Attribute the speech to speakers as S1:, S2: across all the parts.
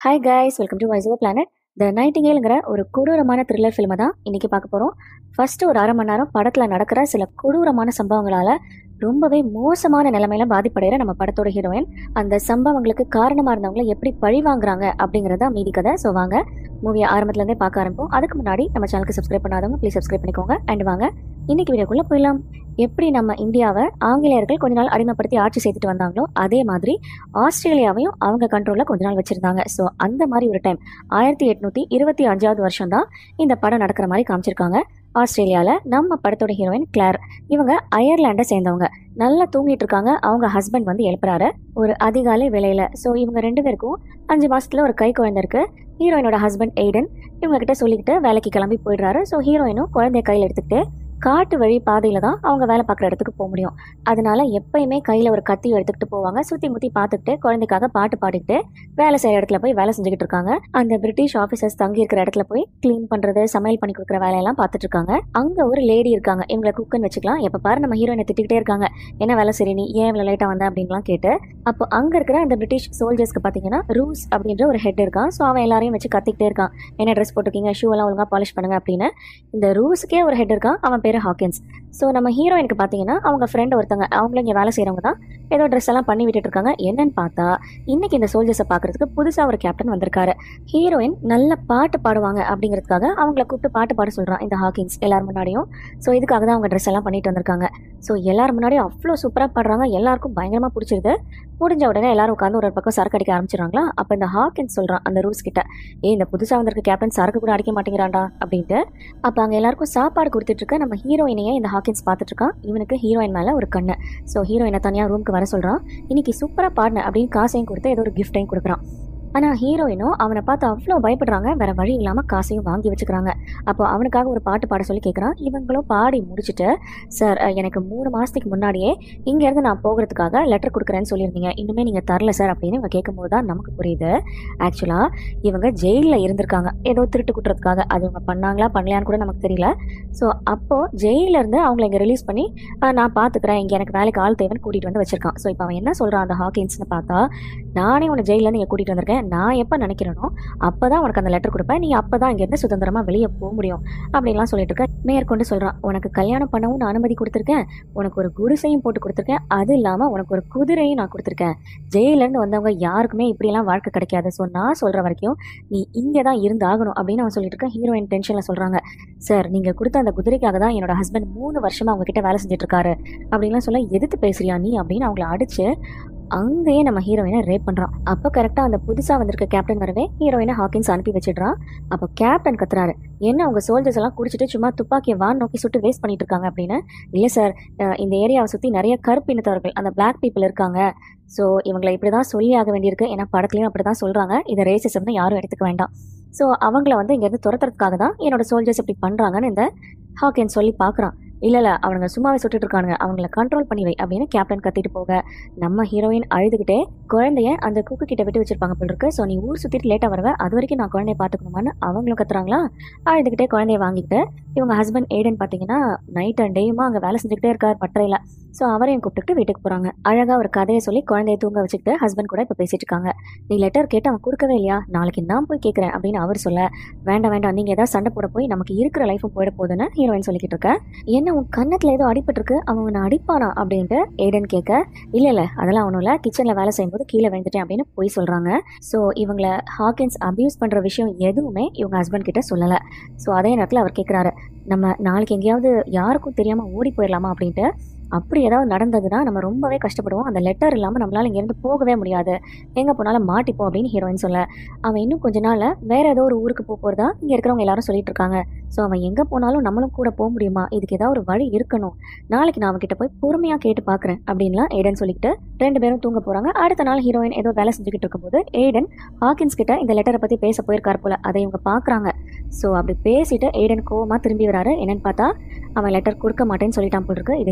S1: hi guys welcome to voice over planet the நைட்டிங்கேலுங்கிற ஒரு கொடூரமான த்ரில்லர் ஃபில்மை தான் இன்னைக்கு பார்க்க போகிறோம் ஃபர்ஸ்ட் ஒரு அரை மணி நேரம் படத்தில் நடக்கிற சில கொடூரமான சம்பவங்களால ரொம்பவே மோசமான நிலைமையில பாதிப்படைகிற நம்ம படத்தோட ஹீரோயின் அந்த சம்பவங்களுக்கு காரணமாக இருந்தவங்களை எப்படி பழி வாங்குறாங்க அப்படிங்கிறத மீதி கதை ஸோ வாங்க மூவியை ஆரம்பத்துலேருந்தே பார்க்க ஆரம்பிப்போம் அதுக்கு முன்னாடி நம்ம சேனலுக்கு சப்ஸ்கிரைப் பண்ணாதவங்க ப்ளீஸ் சப்ஸ்கிரைப் பண்ணிக்கோங்க அண்ட் வாங்க இன்னைக்கு வீடியோக்குள்ளே போயிடலாம் எப்படி நம்ம இந்தியாவை ஆங்கிலேயர்கள் கொஞ்ச நாள் அடிமைப்படுத்தி ஆட்சி செய்துட்டு வந்தாங்களோ அதே மாதிரி ஆஸ்திரேலியாவையும் அவங்க கண்ட்ரோலில் கொஞ்ச நாள் வச்சிருந்தாங்க ஸோ அந்த மாதிரி ஒரு டைம் ஆயிரத்தி எட்நூற்றி இருபத்தி அஞ்சாவது வருஷம் தான் இந்த படம் நடக்கிற மாதிரி காமிச்சிருக்காங்க ஆஸ்திரேலியாவில் நம்ம படத்தோட ஹீரோயின் கிளார் இவங்க அயர்லாண்டை சேர்ந்தவங்க நல்லா தூங்கிட்டு இருக்காங்க அவங்க ஹஸ்பண்ட் வந்து எழுப்புறாரு ஒரு அதிகாலை வேலையில ஸோ இவங்க ரெண்டு பேருக்கும் அஞ்சு மாசத்துல ஒரு கை குழந்தை இருக்கு ஹீரோயினோட ஹஸ்பண்ட் எய்டன் இவங்க கிட்ட சொல்லிக்கிட்டு வேலைக்கு கிளம்பி போயிடுறாரு ஸோ ஹீரோயினும் குழந்தைய கையில் எடுத்துக்கிட்டு காட்டு வழி பாதையில தான் அவங்க வேலை பார்க்குற இடத்துக்கு போக முடியும் அதனால எப்பயுமே கையில் ஒரு கத்தி எடுத்துக்கிட்டு போவாங்க சுற்றி முற்றி பார்த்துக்கிட்டு குழந்தைக்காக பாட்டு பாடிக்கிட்டு வேலை செய்கிற இடத்துல போய் வேலை செஞ்சுக்கிட்டு இருக்காங்க அந்த பிரிட்டிஷ் ஆஃபீஸர்ஸ் தங்கி இருக்கிற இடத்துல போய் க்ளீன் பண்ணுறது சமையல் பண்ணி கொடுக்குற வேலையெல்லாம் பார்த்துட்டு இருக்காங்க அங்கே ஒரு லேடி இருக்காங்க இவங்களை குக்குன்னு வச்சுக்கலாம் எப்போ பாரு நம்ம ஹீரோயினை திட்டிக்கிட்டே இருக்காங்க என்ன வேலை சரி நீ ஏன் இவ்வளோ லேட்டாக வந்த அப்படின்லாம் கேட்டு அப்போ அங்கே இருக்கிற அந்த பிரிட்டிஷ் சோல்ஜர்ஸ்க்கு பார்த்தீங்கன்னா ரூஸ் அப்படின்ற ஒரு ஹெட் இருக்கான் ஸோ அவன் எல்லாரையும் வச்சு கத்திக்கிட்டே இருக்கான் என்ன ட்ரெஸ் போட்டிருக்கீங்க ஷூ எல்லாம் ஒழுங்காக பாலிஷ் பண்ணுங்க அப்படின்னு இந்த ரூஸுக்கே ஒரு ஹெட் இருக்கான் அவன் பேர் ஹாக்கின்ஸ் ஸோ நம்ம ஹீரோயினுக்கு பார்த்தீங்கன்னா அவங்க ஃப்ரெண்ட் ஒருத்தங்க அவங்களும் இங்கே வேலை செய்கிறவங்க தான் ஏதோ ட்ரெஸ் எல்லாம் பண்ணி விட்டுட்டு இருக்காங்க என்னன்னு பார்த்தா இன்னைக்கு இந்த சோல்ஜர்ஸை பார்க்கறதுக்கு புதுசாக ஒரு கேப்டன் வந்திருக்காரு ஹீரோயின் நல்ல பாட்டு பாடுவாங்க அப்படிங்கிறதுக்காக அவங்கள கூப்பிட்டு பாட்டு பாட சொல்கிறான் இந்த ஹாக்கின்ஸ் எல்லார் முன்னாடியும் ஸோ இதுக்காக தான் அவங்க ட்ரெஸ் எல்லாம் பண்ணிட்டு வந்திருக்காங்க ஸோ எல்லார் முன்னாடியும் அவ்வளோ சூப்பராக பாடுறாங்க எல்லாருக்கும் பயங்கரமாக பிடிச்சிருது முடிஞ்ச உடனே எல்லாரும் உட்காந்து ஒரு பக்கம் சரக்கு அடிக்க ஆரம்பிச்சிடுறாங்களா அப்போ இந்த ஹாக்கின்ஸ் சொல்கிறான் அந்த ரூஸ் கிட்ட ஏ இந்த புதுசாக வந்திருக்க கேப்டன் சரக்கு கூட அடிக்க மாட்டேங்கிறான்டா அப்படின்ட்டு அப்போ அங்கே எல்லாருக்கும் சாப்பாடு கொடுத்துட்டு இருக்க நம்ம ஹீரோயினையே இந்த ஹாக்கின்ஸ் பார்த்துட்டு இருக்கான் இவனுக்கு ஹீரோயின் மேலே ஒரு கண்ணு ஸோ ஹீரோயினை தனியாக ரூமுக்கு வர சொல்கிறான் இன்னைக்கு சூப்பராக பாடின அப்படின்னு காசையும் கொடுத்து ஏதோ ஒரு கிஃப்டையும் கொடுக்குறான் ஆனால் ஹீரோயினும் அவனை பார்த்து அவ்வளோ பயப்படுறாங்க வேற வழி இல்லாமல் காசையும் வாங்கி வச்சுக்கிறாங்க அப்போ அவனுக்காக ஒரு பாட்டு பாட சொல்லி கேட்குறான் இவங்களும் பாடி முடிச்சுட்டு சார் எனக்கு மூணு மாதத்துக்கு முன்னாடியே இங்கேருந்து நான் போகிறதுக்காக லெட்டர் கொடுக்குறேன்னு சொல்லியிருந்தீங்க இன்னுமே நீங்கள் தரல சார் அப்படின்னு இவங்க கேட்கும்போது தான் நமக்கு புரியுது ஆக்சுவலாக இவங்க ஜெயிலில் இருந்திருக்காங்க ஏதோ திருட்டு குட்டுறதுக்காக அது இவங்க பண்ணாங்களா பண்ணலையான்னு கூட நமக்கு தெரியல ஸோ அப்போது ஜெயிலேருந்து அவங்கள இங்கே ரிலீஸ் பண்ணி "ஆ, நான் பார்த்துக்கிறேன் இங்கே எனக்கு வேலைக்கு ஆள் தேவைன்னு கூட்டிகிட்டு வந்து வச்சிருக்கான் ஸோ இப்போ அவன் என்ன சொல்கிறான் அந்த ஹாக்கின்ஸ்னு பார்த்தா நானே உன்னை ஜெயிலேருந்து இங்கே கூட்டிகிட்டு வந்திருக்கேன் நான் எப்போ நினைக்கிறேனோ அப்போ தான் உனக்கு அந்த லெட்டர் கொடுப்பேன் நீ அப்போ தான் இங்கேருந்து சுதந்திரமாக வெளியே போக முடியும் அப்படின்லாம் சொல்லிட்டு இருக்க மேற்கொண்டு சொல்கிறான் உனக்கு கல்யாணம் பண்ணவும் நான் அனுமதி கொடுத்துருக்கேன் உனக்கு ஒரு குடிசையும் போட்டு கொடுத்துருக்கேன் அது இல்லாமல் உனக்கு ஒரு குதிரையும் நான் கொடுத்துருக்கேன் ஜெயிலேருந்து வந்தவங்க யாருக்குமே இப்படியெல்லாம் வாழ்க்கை கிடைக்காது ஸோ நான் சொல்கிற வரைக்கும் நீ இங்கே தான் இருந்து ஆகணும் அப்படின்னு அவன் சொல்லிட்டு இருக்க ஹீரோயின் டென்ஷனில் சொல்கிறாங்க சார் நீங்கள் கொடுத்த அந்த குதிரைக்காக தான் என்னோட ஹஸ்பண்ட் மூணு வருஷமாக அவங்க கிட்ட வேலை செஞ்சுட்டு இருக்காரு அப்படின்லாம் சொல்ல எதிர்த்து பேசுறியா நீ அப்படின்னு அவங்கள அடிச்சு அங்கேயே நம்ம ஹீரோயினை ரேப் பண்ணுறான் அப்போ கரெக்டாக அந்த புதுசாக வந்திருக்க கேப்டன் வரவே ஹீரோயினை ஹாக்கின்ஸ் அனுப்பி வச்சிடுறான் அப்போ கேப்டன் கத்துறாரு என்ன அவங்க சோல்ஜர்ஸ் எல்லாம் குடிச்சிட்டு சும்மா துப்பாக்கியை வான் நோக்கி சுட்டு வேஸ்ட் பண்ணிட்டு இருக்காங்க அப்படின்னு இல்லை சார் அஹ் இந்த ஏரியாவை சுற்றி நிறைய கருப்பு இனத்தவர்கள் அந்த பிளாக் பீப்புள் இருக்காங்க ஸோ இவங்களை இப்படி தான் சொல்லி ஆக வேண்டியிருக்கு ஏன்னா படத்துலையும் அப்படி தான் சொல்கிறாங்க இதை ரேசிசம்னு யாரும் எடுத்துக்க வேண்டாம் ஸோ அவங்கள வந்து இங்கேருந்து துரத்துறதுக்காக தான் என்னோட சோல்ஜர்ஸ் இப்படி பண்ணுறாங்கன்னு இந்த ஹாக்கின் சொல்லி பார்க்குறான் இல்லை இல்லை அவனுங்க சும்மாவே சுட்டுட்டு இருக்கானுங்க அவங்கள கண்ட்ரோல் பண்ணி வை அப்படின்னு கேப்டன் கத்திட்டு போக நம்ம ஹீரோயின் அழுதுகிட்டே குழந்தைய அந்த குக்கு கிட்ட விட்டு வச்சிருப்பாங்க போல இருக்கு ஸோ நீ ஊர் சுற்றிட்டு லேட்டாக வருவ அது வரைக்கும் நான் குழந்தைய பார்த்துக்கணுமான்னு அவங்களும் கத்துறாங்களா அழுதுகிட்டே குழந்தைய வாங்கிட்டு இவங்க ஹஸ்பண்ட் ஏடன் பார்த்தீங்கன்னா நைட் அண்ட் டேயுமா அங்கே வேலை செஞ்சுக்கிட்டே இருக்கார் பட்டறையில் ஸோ அவரையும் கூப்பிட்டுட்டு வீட்டுக்கு போகிறாங்க அழகாக ஒரு கதையை சொல்லி குழந்தைய தூங்க வச்சுக்கிட்டு ஹஸ்பண்ட் கூட இப்போ பேசிட்டு இருக்காங்க நீ லெட்டர் கேட்டு அவன் கொடுக்கவே இல்லையா நாளைக்கு நான் போய் கேட்குறேன் அப்படின்னு அவர் சொல்ல வேண்டாம் வேண்டாம் நீங்கள் ஏதாவது சண்டை போட போய் நமக்கு இருக்கிற லைஃபும் போயிட போகுதுன்னு ஹீரோயின் சொல்லிக்கிட்டு இருக்க என்ன உன் கன்னத்தில் ஏதோ அடிபட்டிருக்கு அவன் உன்னை அடிப்பானா அப்படின்ட்டு ஏடன் கேட்க இல்லை இல்லை அதெல்லாம் ஒன்றும் இல்லை கிச்சனில் வேலை செய்யும்போது கீழே விழுந்துட்டேன் அப்படின்னு போய் சொல்கிறாங்க ஸோ இவங்கள ஹாக்கின்ஸ் அபியூஸ் பண்ணுற விஷயம் எதுவுமே இவங்க ஹஸ்பண்ட் கிட்ட சொல்லலை ஸோ அதே நேரத்தில் அவர் கேட்குறாரு நம்ம நாளைக்கு எங்கேயாவது யாருக்கும் தெரியாமல் ஓடி போயிடலாமா அப்படின்ட்டு அப்படி ஏதாவது நடந்ததுன்னா நம்ம ரொம்பவே கஷ்டப்படுவோம் அந்த லெட்டர் இல்லாமல் நம்மளால் இங்கேருந்து போகவே முடியாது எங்கே போனாலும் மாட்டிப்போம் அப்படின்னு ஹீரோயின் சொல்ல அவன் இன்னும் கொஞ்ச நாள்ல வேற ஏதோ ஒரு ஊருக்கு போக போகிறதா இங்கே இருக்கிறவங்க எல்லாரும் சொல்லிட்டு இருக்காங்க ஸோ அவன் எங்கே போனாலும் நம்மளும் கூட போக முடியுமா இதுக்கு ஏதாவது ஒரு வழி இருக்கணும் நாளைக்கு நான் அவன்கிட்ட போய் பொறுமையாக கேட்டு பார்க்குறேன் அப்படின்லாம் ஏடன் சொல்லிக்கிட்டு ரெண்டு பேரும் தூங்க போகிறாங்க அடுத்த நாள் ஹீரோயின் ஏதோ வேலை செஞ்சுக்கிட்டு இருக்கும்போது ஏடன் ஹாக்கின்ஸ் கிட்ட இந்த லெட்டரை பற்றி பேச போயிருக்கார் போல அதை இவங்க பார்க்குறாங்க ஸோ அப்படி பேசிட்டு ஏடன் கோவமாக திரும்பி வராரு என்னன்னு பார்த்தா அவன் லெட்டர் கொடுக்க மாட்டேன்னு சொல்லிட்டான் போல இருக்கு இது ஹீரோயினுக்குமே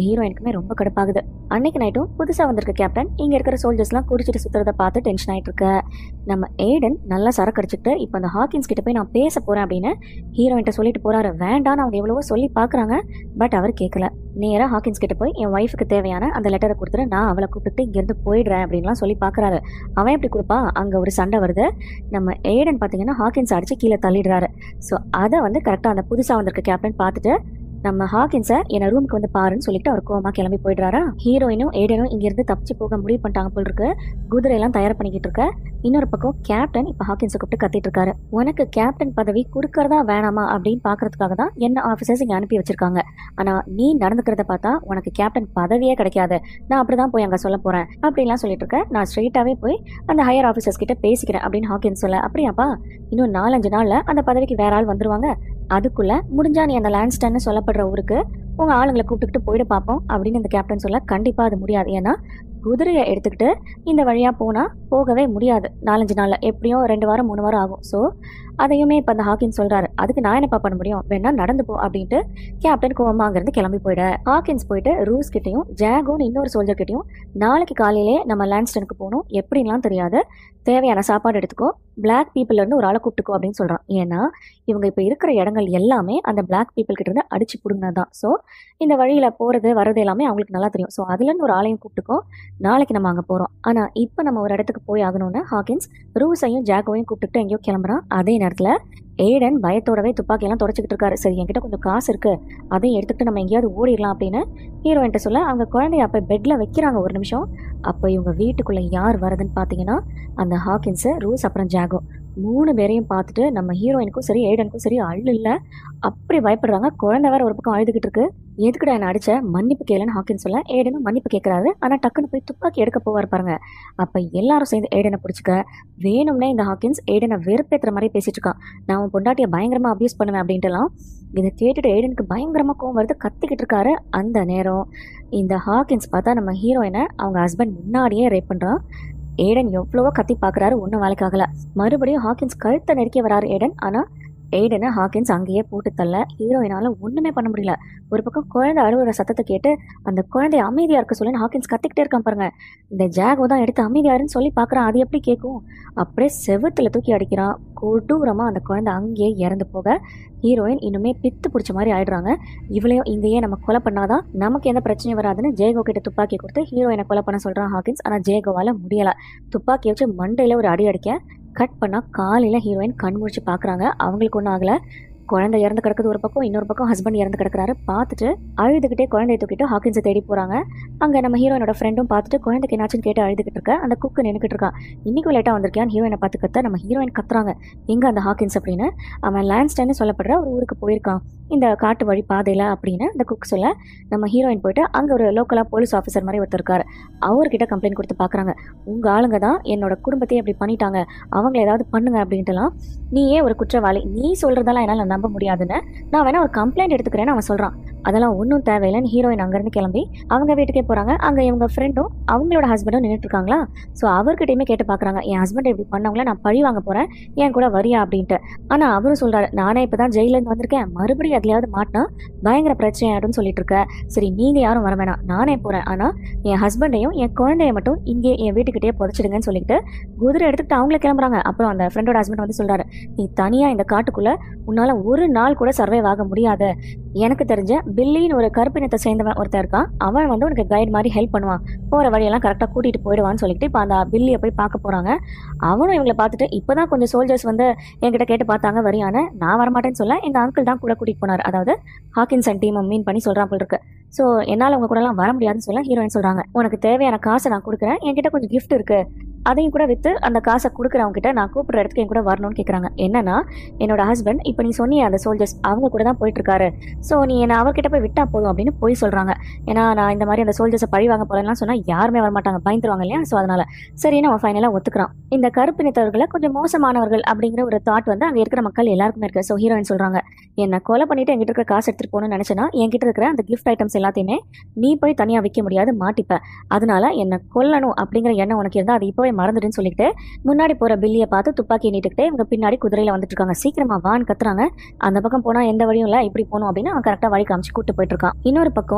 S1: எல்லாருக்குமே ரொம்ப கடுப்பாகுது அன்னைக்கு நைட்டும் புதுசா வந்திருக்க கேப்டன் இங்க இருக்கிற சோல்ஜர்ஸ்லாம் குடிச்சிட்டு சுத்துறத பார்த்து டென்ஷன் ஆயிட்டு இருக்க நம்ம ஏடன் நல்லா சரக்கு அடிச்சுட்டு இப்போ அந்த ஹாக்கின்ஸ் கிட்ட போய் நான் பேச போறேன் அப்படின்னு ஹீரோயின்ட்ட சொல்லிட்டு போறாரு வேண்டான்னு அவங்க எவ்வளவோ சொல்லி பாக்குறாங்க பட் அவர் கேட்கல நேரா ஹாக்கின்ஸ் கிட்ட போய் என் ஒய்ஃபுக்கு தேவையான அந்த லெட்டரை கொடுத்துட்டு நான் அவளை கூப்பிட்டு இங்கேருந்து போயிடுறேன் அப்படின்லாம் சொல்லி பார்க்குறாரு அவன் எப்படி கொடுப்பா அங்கே ஒரு சண்டை வருது நம்ம ஏடன் பார்த்தீங்கன்னா ஹாக்கின்ஸ் அடிச்சு கீழே தள்ளிடுறாரு ஸோ அதை வந்து கரெக்டாக அந்த புதுசாக வந்திருக்க கேப்டன் பார்த்துட்டு நம்ம ஹாக்கின்ஸை என்ன ரூமுக்கு வந்து பாருன்னு சொல்லிட்டு அவர் கோவமா கிளம்பி போயிடுறாரா ஹீரோயினும் ஏடனும் இங்கிருந்து தப்பிச்சு போக முடிவு பண்ணிட்டாங்க போல் இருக்கு குதிரையெல்லாம் தயார் பண்ணிக்கிட்டு இருக்க இன்னொரு பக்கம் கேப்டன் இப்போ ஹாக்கின்ஸை கூப்பிட்டு கத்திட்டு இருக்காரு உனக்கு கேப்டன் பதவி கொடுக்கறதா வேணாமா அப்படின்னு பார்க்கறதுக்காக தான் என்ன ஆஃபீஸர்ஸ் இங்கே அனுப்பி வச்சிருக்காங்க ஆனா நீ நடந்துக்கிறத பார்த்தா உனக்கு கேப்டன் பதவியே கிடைக்காது நான் அப்படிதான் போய் அங்கே சொல்ல போறேன் அப்படின்லாம் சொல்லிட்டு இருக்க நான் ஸ்ட்ரெயிட்டாவே போய் அந்த ஹையர் ஆஃபீஸர்ஸ் கிட்ட பேசிக்கிறேன் அப்படின்னு ஹாக்கின்ஸ் சொல்ல அப்படியாப்பா இன்னும் நாலஞ்சு நாள்ல அந்த பதவிக்கு வேற ஆள் வந்துருவாங்க அதுக்குள்ள முடிஞ்சா நீ அந்த லேண்ட்ஸ்டன்னு சொல்லப்படுற ஊருக்கு உங்க ஆளுங்களை கூப்பிட்டுக்கிட்டு போயிட பார்ப்போம் அப்படின்னு அந்த கேப்டன் சொல்ல கண்டிப்பா அது முடியாது ஏன்னா குதிரையை எடுத்துக்கிட்டு இந்த வழியா போனா போகவே முடியாது நாலஞ்சு நாள்ல எப்படியும் ரெண்டு வாரம் மூணு வாரம் ஆகும் ஸோ அதையுமே இப்போ அந்த ஹாக்கின் சொல்றாரு அதுக்கு நான் என்னப்பா பண்ண முடியும் வேணா நடந்து போ அப்படின்ட்டு கேப்டன் கோவமா அங்கிருந்து கிளம்பி போயிட ஹாக்கின்ஸ் போயிட்டு ரூஸ் கிட்டையும் ஜாகோன்னு இன்னொரு சோல்ஜர் கிட்டையும் நாளைக்கு காலையிலே நம்ம லேண்ட்ஸ்டனுக்கு போகணும் எப்படின்லாம் தெரியாது தேவையான சாப்பாடு எடுத்துக்கோ பிளாக் பீப்புள்ல இருந்து ஒரு ஆளை கூப்பிட்டுக்கோ அப்படின்னு சொல்றான் ஏன்னா இவங்க இப்போ இருக்கிற இடங்கள் எல்லாமே அந்த பிளாக் பீப்புள் கிட்ட இருந்து அடிச்சு பிடுங்கினது தான் ஸோ இந்த வழியில போறது வர்றது எல்லாமே அவங்களுக்கு நல்லா தெரியும் ஸோ அதுல இருந்து ஒரு ஆளையும் கூப்பிட்டுக்கோ நாளைக்கு நம்ம அங்கே போகிறோம் ஆனால் இப்போ நம்ம ஒரு இடத்துக்கு போய் ஆகணும்னு ஹாக்கின்ஸ் ரூஸையும் ஜாக்கோவையும் கூப்பிட்டுட்டு எங்கேயோ கிளம்புறான் அதே நேரத்தில் ஏடன் பயத்தோடவே துப்பாக்கியெல்லாம் தொடச்சிக்கிட்டு இருக்காரு சரி என்கிட்ட கொஞ்சம் காசு இருக்கு அதையும் எடுத்துக்கிட்டு நம்ம எங்கேயாவது ஓடிடலாம் அப்படின்னு ஹீரோயின்ட்ட சொல்ல அவங்க குழந்தைய அப்போ பெட்டில் வைக்கிறாங்க ஒரு நிமிஷம் அப்போ இவங்க வீட்டுக்குள்ளே யார் வரதுன்னு பார்த்தீங்கன்னா அந்த ஹாக்கின்ஸு ரூஸ் அப்புறம் ஜாகோ மூணு பேரையும் பார்த்துட்டு நம்ம ஹீரோயினுக்கும் சரி ஏடனுக்கும் சரி அள்ளு இல்லை அப்படி பயப்படுறாங்க குழந்தை வேற ஒரு பக்கம் அழுதுகிட்டு இருக்கு எதுக்குடா என்ன அடிச்ச மன்னிப்பு கேளுன்னு ஹாக்கின் சொல்ல ஏடனும் மன்னிப்பு கேட்கறாரு ஆனா டக்குன்னு போய் துப்பாக்கி எடுக்க போவார் பாருங்க அப்ப எல்லாரும் சேர்ந்து ஏடனை பிடிச்சிக்க வேணும்னே இந்த ஹாக்கின்ஸ் ஏடனை வெறுப்பேத்துற மாதிரி பேசிட்டு இருக்கான் நான் உன் பொண்டாட்டியை பயங்கரமா அபியூஸ் பண்ணுவேன் அப்படின்ட்டுலாம் இதை கேட்டுட்டு ஏடனுக்கு பயங்கரமா கோவம் வருது கத்திக்கிட்டு இருக்காரு அந்த நேரம் இந்த ஹாக்கின்ஸ் பார்த்தா நம்ம ஹீரோயினை அவங்க ஹஸ்பண்ட் முன்னாடியே ரேப் பண்றான் ஏடன் எவ்வளவோ கத்தி பார்க்கறாரு ஒன்றும் வேலைக்காகல மறுபடியும் ஹாக்கின்ஸ் கழுத்தை நெருக்கி வராரு ஏடன் ஆனா ஏடனை ஹாக்கின்ஸ் அங்கேயே போட்டு தள்ள ஹீரோயினால ஒண்ணுமே பண்ண முடியல ஒரு பக்கம் குழந்தை அழுகுற சத்தத்தை கேட்டு அந்த குழந்தை அமைதியா இருக்க சொல்லி ஹாக்கின்ஸ் கத்திக்கிட்டே இருக்கான் பாருங்க இந்த ஜாகோ தான் எடுத்து அமைதியாருன்னு சொல்லி பார்க்கறான் அது எப்படி கேட்கும் அப்படியே செவுத்துல தூக்கி அடிக்கிறான் கொடூரமா அந்த குழந்தை அங்கேயே இறந்து போக ஹீரோயின் இன்னுமே பித்து பிடிச்ச மாதிரி ஆயிடுறாங்க இவளையும் இங்கேயே நம்ம கொலை பண்ணாதான் நமக்கு எந்த பிரச்சனையும் வராதுன்னு ஜெயகோ கிட்ட துப்பாக்கி கொடுத்து ஹீரோயினை கொலை பண்ண சொல்றான் ஹாக்கின்ஸ் ஆனா ஜெயகோவால முடியல துப்பாக்கி வச்சு மண்டையில ஒரு அடி அடிக்க கட் பண்ணா காலையில ஹீரோயின் கண் முழிச்சு பாக்குறாங்க அவங்களுக்கு ஒன்றும் ஆகல குழந்தை இறந்து கிடக்குது ஒரு பக்கம் இன்னொரு பக்கம் ஹஸ்பண்ட் இறந்து கிடக்குறாரு பார்த்துட்டு அழுதுகிட்டே குழந்தைய தூக்கிட்டு ஹாக்கின்ஸை தேடி போறாங்க அங்க நம்ம ஹீரோயினோட ஃப்ரெண்டும் பார்த்துட்டு குழந்தைக்கு என்னாச்சுன்னு கேட்டு அழுதுகிட்டு இருக்க அந்த குக்கு நின்றுக்கிட்டு இருக்கான் இன்னைக்கு லேட்டா வந்திருக்கியான்னு ஹீரோயினை பார்த்து கத்த நம்ம ஹீரோயின் கத்துறாங்க எங்க அந்த ஹாக்கின்ஸ் அப்படின்னு அவன் லேண்ட்ஸ்டன்னு சொல்லப்படுற ஒரு ஊருக்கு போயிருக்கான் இந்த காட்டு வழி பாதையில அப்படின்னு அந்த குக் சொல்ல நம்ம ஹீரோயின் போயிட்டு அங்க ஒரு லோக்கலா போலீஸ் ஆஃபீஸர் மாதிரி ஒருத்தர் இருக்காரு அவர்கிட்ட கம்ப்ளைண்ட் கொடுத்து பாக்குறாங்க உங்க ஆளுங்க தான் என்னோட குடும்பத்தையே இப்படி பண்ணிட்டாங்க அவங்கள ஏதாவது பண்ணுங்க அப்படின்ட்டுலாம் நீ ஏன் ஒரு குற்றவாளி நீ சொல்றதெல்லாம் என்னால நம்ப முடியாதுன்னு நான் வேணா ஒரு கம்ப்ளைண்ட் எடுத்துக்கிறேன்னு அவன் சொல்றான் அதெல்லாம் ஒன்றும் தேவையில்லைன்னு ஹீரோயின் அங்கேருந்து கிளம்பி அவங்க வீட்டுக்கே போறாங்க அங்க இவங்க ஃப்ரெண்டும் அவங்களோட ஹஸ்பண்டும் நின்றுட்டு இருக்காங்களா ஸோ அவர்கிட்டயுமே கேட்டு பார்க்கறாங்க என் ஹஸ்பண்ட் இப்படி பண்ணவங்கள நான் பழி வாங்க போறேன் என் கூட வரியா அப்படின்ட்டு ஆனா அவரும் சொல்றாரு நானே இப்பதான் ஜெயில இருந்து வந்திருக்கேன் மறுபடியும் அதுலயாவது மாட்டினா பயங்கர பிரச்சனை ஆயிடும்னு சொல்லிட்டு இருக்க சரி நீங்க யாரும் வர வேணாம் நானே போறேன் ஆனா என் ஹஸ்பண்டையும் என் குழந்தைய மட்டும் இங்கே என் வீட்டுக்கிட்டே புதைச்சிடுங்கன்னு சொல்லிட்டு குதிரை எடுத்துக்கிட்டு அவங்களே கிளம்புறாங்க அப்புறம் அந்த ஃப்ரெண்டோட ஹஸ்பண்ட் வந்து சொல்றாரு நீ தனியா இந்த காட்டுக்குள்ள உன்னால ஒரு நாள் கூட சர்வைவ் ஆக முடியாது எனக்கு தெரிஞ்ச பில்லின்னு ஒரு கருப்பினத்தை சேர்ந்தவன் ஒருத்தன் இருக்கான் அவன் வந்து உனக்கு கைடு மாதிரி ஹெல்ப் பண்ணுவான் போற வழியெல்லாம் கரெக்டாக கூட்டிட்டு போயிடுவான்னு சொல்லிட்டு இப்போ அந்த பில்லியை போய் பார்க்க போறாங்க அவனும் இவங்களை பார்த்துட்டு இப்போதான் கொஞ்சம் சோல்ஜர்ஸ் வந்து என்கிட்ட கேட்டு பார்த்தாங்க வரியான நான் வரமாட்டேன்னு சொல்ல எங்க அங்கிள் தான் கூட கூட்டிட்டு போனார் அதாவது ஹாக்கின்ஸ் அண்ட் டீம் மீன் பண்ணி சொல்றான் போல் இருக்கு ஸோ என்னால் உங்க கூடலாம் வர முடியாதுன்னு சொல்ல ஹீரோயின் சொல்றாங்க உனக்கு தேவையான காசை நான் கொடுக்குறேன் என்கிட்ட கொஞ்சம் gift இருக்கு அதையும் கூட வித்து அந்த காசை கொடுக்குறவங்க கிட்ட நான் கூப்பிடுற இடத்துக்கு என் கூட வரணும்னு கேட்குறாங்க என்னன்னா என்னோட ஹஸ்பண்ட் இப்போ நீ சொன்னிய அந்த சோல்ஜர்ஸ் அவங்க கூட தான் போயிட்டு இருக்காரு ஸோ நீ என்ன அவர்கிட்ட போய் விட்டா போதும் அப்படின்னு போய் சொல்றாங்க ஏன்னா நான் இந்த மாதிரி அந்த சோல்ஜர்ஸை பழி வாங்க போறேன்லாம் சொன்னா யாருமே வரமாட்டாங்க பயந்துருவாங்க இல்லையா ஸோ அதனால சரின்னு அவன் ஃபைனலாக ஒத்துக்கிறான் இந்த கருப்பு நித்தவர்களை கொஞ்சம் மோசமானவர்கள் அப்படிங்கிற ஒரு தாட் வந்து அங்கே இருக்கிற மக்கள் எல்லாருக்குமே இருக்கு ஸோ ஹீரோயின் சொல்றாங்க என்னை கொலை பண்ணிட்டு என்கிட்ட இருக்கிற காசு எடுத்துட்டு போகணும்னு நினைச்சேன்னா என்கிட்ட இருக்கிற அந்த கிஃப்ட் ஐட்டம்ஸ் எல்லாத்தையுமே நீ போய் தனியாக விற்க முடியாது மாட்டிப்ப அதனால என்னை கொல்லணும் அப்படிங்கிற எண்ணம் உனக்கு இருந்தால் அது இப்போவே மறந்துடுன்னு சொல்லிட்டு முன்னாடி போற பில்லியை பார்த்து துப்பாக்கி நீட்டுக்கிட்டே இவங்க பின்னாடி குதிரையில வந்துட்டு இருக்காங்க சீக்கிரமா வான்னு கத்துறாங்க அந்த பக்கம் போனா எந்த வழியும் இல்லை இப்படி போகணும் அப்படின்னு அவன் கரெக்டாக வழி காமிச்சு கூட்டு போயிட்டு இருக்கான் இன்னொரு பக்கம்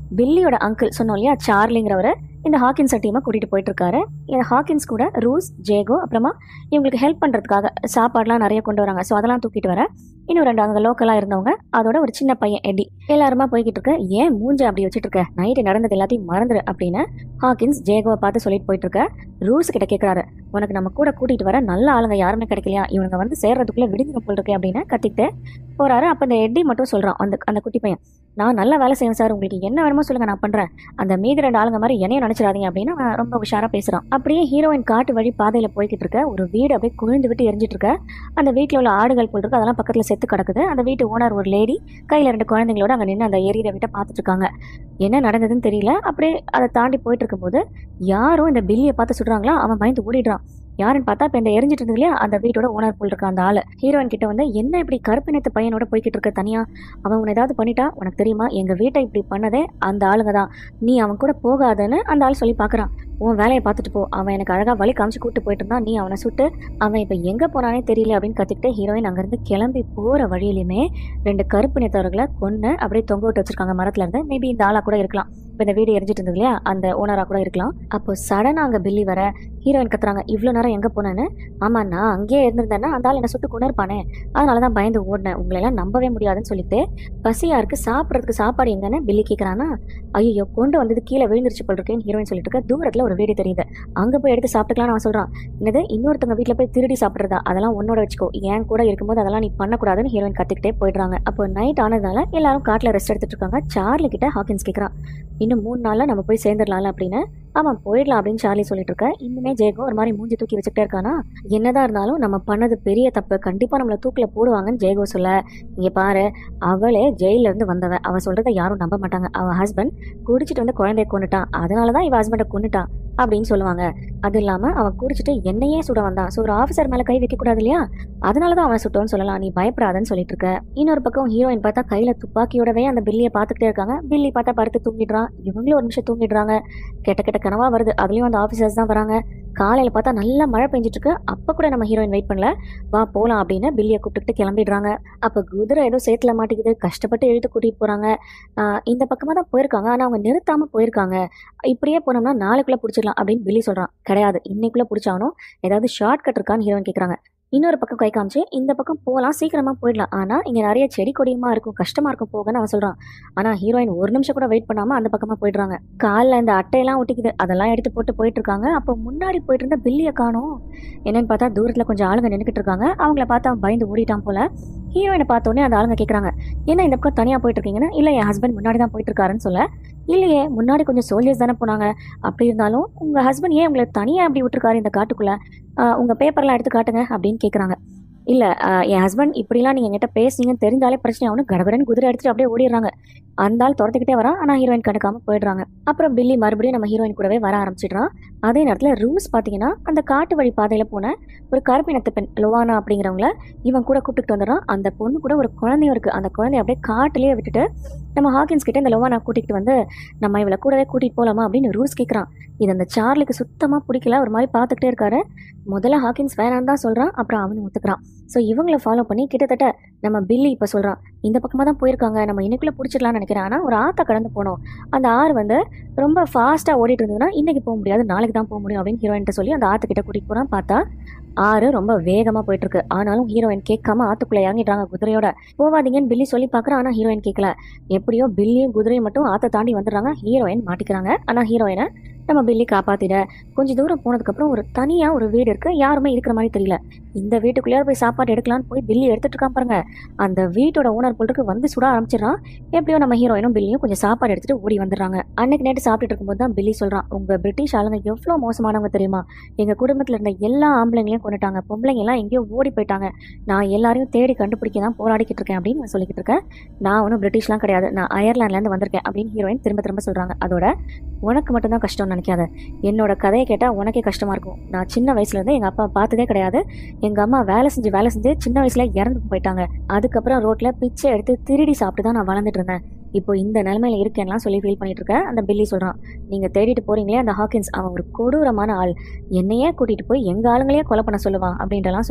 S1: பில்லியோட அங்கிள் சொன்னோம் இல்லையா சார்லிங்கிறவரை இந்த ஹாக்கின்ஸ் டீமை கூட்டிட்டு போயிட்டு இருக்காரு இந்த ஹாக்கின்ஸ் கூட ரூஸ் ஜேகோ அப்புறமா இவங்களுக்கு ஹெல்ப் பண்றதுக்காக சாப்பாடுலாம் நிறைய கொண்டு வராங்க ஸோ அதெல்லாம் தூக்கிட்டு வர இன்னும் ரெண்டு அங்கே லோக்கலாக இருந்தவங்க அதோட ஒரு சின்ன பையன் எடி எல்லாருமா போய்கிட்டு இருக்க ஏன் மூஞ்ச அப்படி வச்சுட்டு இருக்க நைட்டு நடந்தது எல்லாத்தையும் மறந்துரு அப்படின்னு ஹாக்கின்ஸ் ஜேகோவை பார்த்து சொல்லிட்டு போயிட்டு இருக்க ரூஸ் கிட்ட கேட்குறாரு உனக்கு நம்ம கூட கூட்டிட்டு வர நல்ல ஆளுங்க யாருமே கிடைக்கலையா இவங்க வந்து சேர்றதுக்குள்ள விடுங்க போல் இருக்கே அப்படின்னு கத்திக்கிட்டு போறாரு அப்போ இந்த எட்டி மட்டும் சொல்றான் அந்த அந்த குட்டி பையன் நான் நல்லா வேலை செய்வேன் சார் உங்களுக்கு என்ன வேணுமோ சொல்லுங்க நான் பண்றேன் அந்த மீதி ரெண்டு ஆளுங்க மாதிரி என்னையும் நினைச்சிடாதீங்க அப்படின்னு அவன் ரொம்ப உஷாரா பேசுறான் அப்படியே ஹீரோயின் காட்டு வழி பாதையில போய்கிட்டு இருக்க ஒரு வீடு அப்படியே குழிந்து விட்டு எரிஞ்சிட்டு இருக்க அந்த வீட்டில் உள்ள ஆடுகள் போல் இருக்கு அதெல்லாம் பக்கத்துல செத்து கிடக்குது அந்த வீட்டு ஓனர் ஒரு லேடி கையில ரெண்டு குழந்தைங்களோட அங்க நின்று அந்த எரியிற வீட்டை பார்த்துட்டு இருக்காங்க என்ன நடந்ததுன்னு தெரியல அப்படியே அதை தாண்டி போயிட்டு இருக்கும்போது யாரோ இந்த பில்லியை பார்த்து சுடுறாங்களா அவன் பயந்து ஓடிடுறான் யாருன்னு பார்த்தா இப்போ இந்த எரிஞ்சிட்டு இருந்தது இல்லையா அந்த வீட்டோட ஓனர் போல் இருக்க அந்த ஆளு ஹீரோயின் கிட்ட வந்து என்ன இப்படி கருப்பினத்து பையனோட போய்கிட்டு இருக்க தனியா அவன் உன்னை ஏதாவது பண்ணிட்டா உனக்கு தெரியுமா எங்க வீட்டை இப்படி பண்ணதே அந்த ஆளுங்க தான் நீ அவன் கூட போகாதன்னு அந்த ஆள் சொல்லி பார்க்கறான் உன் வேலையை பார்த்துட்டு போ அவன் எனக்கு அழகா வழி காமிச்சு கூட்டு போயிட்டு இருந்தான் நீ அவனை சுட்டு அவன் இப்போ எங்க போனானே தெரியல அப்படின்னு கத்திக்கிட்டு ஹீரோயின் அங்கிருந்து கிளம்பி போற வழியிலுமே ரெண்டு கருப்பு நிறத்தவர்களை கொன்னு அப்படியே தொங்க விட்டு வச்சிருக்காங்க மரத்துல இருந்து மேபி இந்த ஆளா கூட இருக்கலாம் இப்போ இந்த வீடு எரிஞ்சிட்டு இருந்தது இல்லையா அந்த ஓனரா கூட இருக்கலாம் அப்போ சடனா அங்க பில்லி வர ஹீரோயின் கத்துறாங்க இவ்வளோ நேரம் எங்க போனேன்னு ஆமா நான் அங்கேயே இருந்திருந்தேன்னா அந்த ஆள் என்ன சுட்டு கொண்டு இருப்பானே அதனால தான் பயந்து ஓடினேன் உங்களை எல்லாம் நம்பவே முடியாதுன்னு சொல்லிட்டு பசியா இருக்கு சாப்பிட்றதுக்கு சாப்பாடு எங்கன்னு பில்லி கேட்கறானா ஐயோ கொண்டு வந்தது கீழே விழுந்துருச்சு போல் இருக்கேன்னு ஹீரோயின் சொல்லிட்டு இருக்க தூரத்துல ஒரு வீடு தெரியுது அங்க போய் எடுத்து சாப்பிட்டுக்கலாம்னு அவன் சொல்றான் என்னது இன்னொருத்தவங்க வீட்ல போய் திருடி சாப்பிட்றதா அதெல்லாம் உன்னோட வச்சுக்கோ என் கூட இருக்கும்போது அதெல்லாம் நீ பண்ணக்கூடாதுன்னு ஹீரோயின் கத்திக்கிட்டே போயிடுறாங்க அப்போ நைட் ஆனதுனால எல்லாரும் காட்டுல ரெஸ்ட் எடுத்துட்டு இருக்காங்க சார்லி கிட்ட ஹாக்கின்ஸ் கேட்கறான் இன்னும் மூணு நாள்ல நம்ம போய் சேர்ந்துடலாம்ல அப்படின்னு ஆமா போயிடலாம் அப்படின்னு சார்லி சொல்லிட்டு இருக்க இன்னுமே ஜெயகோ ஒரு மாதிரி மூஞ்சி தூக்கி வச்சுக்கிட்டே இருக்கானா என்னதான் இருந்தாலும் நம்ம பண்ணது பெரிய தப்பு கண்டிப்பா நம்மள தூக்கில போடுவாங்கன்னு ஜெயகோ சொல்ல இங்க பாரு அவளே ஜெயில இருந்து வந்தவ அவ சொல்றதை யாரும் நம்ப மாட்டாங்க அவ ஹஸ்பண்ட் குடிச்சிட்டு வந்து குழந்தைய கொண்டுட்டான் அதனாலதான் இவ ஹஸ்பண்டை கொண்டுட்டான் அப்படின்னு சொல்லுவாங்க அது இல்லாம அவன் குடிச்சிட்டு என்னையே சுட வந்தான் ஸோ ஒரு ஆஃபீஸர் மேல கை வைக்க கூடாது இல்லையா அதனாலதான் அவன் சுட்டோன்னு சொல்லலாம் நீ பயப்படாதன்னு சொல்லிட்டு இருக்க இன்னொரு பக்கம் ஹீரோயின் பார்த்தா கையில துப்பாக்கியோடவே அந்த பில்லியை பார்த்துக்கிட்டே இருக்காங்க பில்லி பார்த்தா படுத்து தூங்கிடுறான் இவங்களும் ஒரு நிமிஷம் தூங்கிடுறாங்க கெட்ட கெட்ட கனவா வருது அதுலயும் அந்த ஆஃபீஸர்ஸ் தான் வராங்க காலையில பார்த்தா நல்லா மழை பெஞ்சிட்டு இருக்கு அப்ப கூட நம்ம ஹீரோயின் வெயிட் பண்ணல வா போலாம் அப்படின்னு பில்லியை கூப்பிட்டுட்டு கிளம்பிடுறாங்க அப்ப குதிரை ஏதோ சேத்துல மாட்டிக்குது கஷ்டப்பட்டு இழுத்து கூட்டிட்டு போறாங்க ஆஹ் இந்த பக்கமா தான் போயிருக்காங்க ஆனா அவங்க நிறுத்தாம போயிருக்காங்க இப்படியே போனோம்னா நாளைக்குள்ள பிடிச்சிடலாம் அப்படின்னு பில்லி சொல்றான் கிடையாது இன்னைக்குள்ள பிடிச்சாகணும் ஏதாவது ஷார்ட் கட் இருக்கான்னு ஹீரோயின் கேக்குறாங்க இன்னொரு பக்கம் கை காமிச்சு இந்த பக்கம் போகலாம் சீக்கிரமா போயிடலாம் ஆனா இங்க நிறைய செடி கொடியுமா இருக்கும் கஷ்டமா இருக்கும் போகன்னு அவன் சொல்றான் ஆனா ஹீரோயின் ஒரு நிமிஷம் கூட வெயிட் பண்ணாம அந்த பக்கமா போயிடுறாங்க காலில் இந்த அட்டையெல்லாம் ஒட்டிக்குது அதெல்லாம் எடுத்து போட்டு போயிட்டு இருக்காங்க அப்போ முன்னாடி போயிட்டு இருந்த பில்லியை காணோம் என்னன்னு பார்த்தா தூரத்துல கொஞ்சம் ஆளுங்க நின்றுக்கிட்டு இருக்காங்க அவங்கள பார்த்து அவன் பயந்து ஓடிட்டான் போல ஹீரோயினை பார்த்தோன்னே அந்த ஆளுங்க கேட்குறாங்க என்ன இந்த பக்கம் தனியாக போயிட்டு இருக்கீங்கன்னா இல்லை என் ஹஸ்பண்ட் முன்னாடி தான் போயிட்டு இருக்காருன்னு சொல்ல இல்லையே முன்னாடி கொஞ்சம் சோல்ஜர்ஸ் தானே போனாங்க அப்படி இருந்தாலும் உங்கள் ஹஸ்பண்ட் ஏன் உங்களை தனியாக அப்படி விட்டுருக்காரு இந்த காட்டுக்குள்ளே உங்கள் பேப்பர்லாம் எடுத்து காட்டுங்க அப்படின்னு கேட்குறாங்க இல்லை என் ஹஸ்பண்ட் இப்படிலாம் நீங்கள் என்கிட்ட பேசுனீங்கன்னு தெரிஞ்சாலே பிரச்சனை ஆகணும் கடகடன் குதிரை எடுத்துட்டு அப்படியே ஓடிடுறாங்க அந்த ஆள் துரத்துக்கிட்டே வரான் ஆனால் ஹீரோயின் கண்டுக்காம போயிடுறாங்க அப்புறம் பில்லி மறுபடியும் நம்ம ஹீரோயின் கூடவே வர ஆரம்பிச்சிடுறான் அதே நேரத்தில் ரூஸ் பார்த்தீங்கன்னா அந்த காட்டு வழி பாதையில் போன ஒரு கருப்பினத்து பெண் லோவானா அப்படிங்கிறவங்கள இவன் கூட கூப்பிட்டுட்டு வந்துடுறான் அந்த பொண்ணு கூட ஒரு குழந்தையும் இருக்கு அந்த குழந்தைய அப்படியே காட்டுலயே விட்டுட்டு நம்ம ஹாக்கின்ஸ் கிட்ட இந்த லோவானா கூட்டிகிட்டு வந்து நம்ம இவளை கூடவே கூட்டிட்டு போலாமா அப்படின்னு ரூஸ் கேட்குறான் இது அந்த சார்லிக்கு சுத்தமாக பிடிக்கல ஒரு மாதிரி பார்த்துக்கிட்டே இருக்காரு முதல்ல ஹாக்கின்ஸ் வேணான்னு தான் சொல்கிறான் அப்புறம் அவனு ஒத்துக்கிறான் ஸோ இவங்கள ஃபாலோ பண்ணி கிட்டத்தட்ட நம்ம பில்லி இப்போ சொல்கிறான் இந்த பக்கமாக தான் போயிருக்காங்க நம்ம இன்னைக்குள்ளே பிடிச்சிடலாம்னு நினைக்கிறேன் ஆனால் ஒரு ஆற்றை கடந்து போனோம் அந்த ஆறு வந்து ரொம்ப ஃபாஸ்ட்டாக ஓடிட்டு இருந்ததுன்னா இன்னைக்கு போக முடியாது நாளைக்கு தான் போக முடியும் அப்படின்னு ஹீரோயின்ட்ட சொல்லி அந்த ஆற்றுக்கிட்ட கூட்டிகிட்டு போகிறான் பார்த்தா ஆறு ரொம்ப வேகமாக போயிட்டு இருக்கு ஆனாலும் ஹீரோயின் கேட்காம ஆத்துக்குள்ள இறங்கிடுறாங்க குதிரையோட போவாதீங்கன்னு பில்லி சொல்லி பார்க்குறான் ஆனால் ஹீரோயின் கேட்கல எப்படியோ பில்லியும் குதிரையும் மட்டும் ஆற்றை தாண்டி வந்துடுறாங்க ஹீரோயின் மாட்டிக்கிறாங்க ஆனால் ஹீரோயினை நம்ம பில்லி காப்பாத்திட கொஞ்சம் தூரம் போனதுக்கப்புறம் ஒரு தனியாக ஒரு வீடு இருக்கு யாருமே இருக்கிற மாதிரி தெரியல இந்த வீட்டுக்குள்ளேயே போய் சாப்பாடு எடுக்கலாம்னு போய் பில்லி எடுத்துட்டு இருக்கான் பாருங்க அந்த வீட்டோட ஓனர் போல்ட்டுக்கு வந்து சுட ஆரம்பிச்சிடறான் எப்படியோ நம்ம ஹீரோயினும் பில்லியும் கொஞ்சம் சாப்பாடு எடுத்துட்டு ஓடி வந்துடுறாங்க அன்னைக்கு நேற்று சாப்பிட்டுட்டு இருக்கும்போது தான் பில்லி சொல்றான் உங்க பிரிட்டிஷ் ஆளுங்க எவ்வளோ மோசமானவங்க தெரியுமா எங்க குடும்பத்துல இருந்த எல்லா ஆம்பளைங்களையும் கொண்டுட்டாங்க பொம்பளைங்க எல்லாம் எங்கேயோ ஓடி போயிட்டாங்க நான் எல்லாரையும் தேடி கண்டுபிடிக்க தான் போராடிக்கிட்டு இருக்கேன் அப்படின்னு நான் சொல்லிக்கிட்டு இருக்கேன் நான் ஒன்றும் பிரிட்டிஷ்லாம் கிடையாது நான் அயர்லாண்ட்லேருந்து வந்திருக்கேன் அப்படின்னு ஹீரோயின் திரும்ப திரும்ப சொல்றாங்க அதோட உனக்கு மட்டும்தான் கஷ்டம்னு நினைக்காத என்னோட கதையை கேட்டால் உனக்கே கஷ்டமா இருக்கும் நான் சின்ன வயசுல இருந்து எங்க அப்பா பார்த்ததே கிடையாது எங்க அம்மா வேலை செஞ்சு வேலை செஞ்சு சின்ன வயசுல இறந்து போயிட்டாங்க அதுக்கப்புறம் ரோட்ல பிச்சை எடுத்து திருடி சாப்பிட்டு தான் நான் வளர்ந்துட்டு இருந்தேன் இப்போ இந்த நிலைமையில இருக்கேன்லாம் சொல்லி ஃபீல் பண்ணிட்டு இருக்கேன் அந்த பில்லி சொல்றான் நீங்க தேடிட்டு போறீங்களே அந்த ஹாக்கின்ஸ் அவன் ஒரு கொடூரமான ஆள் என்னையே கூட்டிட்டு போய் எங்க ஆளுங்களையே கொலை பண்ண சொல்லுவான் அப்படின்றலாம் சொல்லி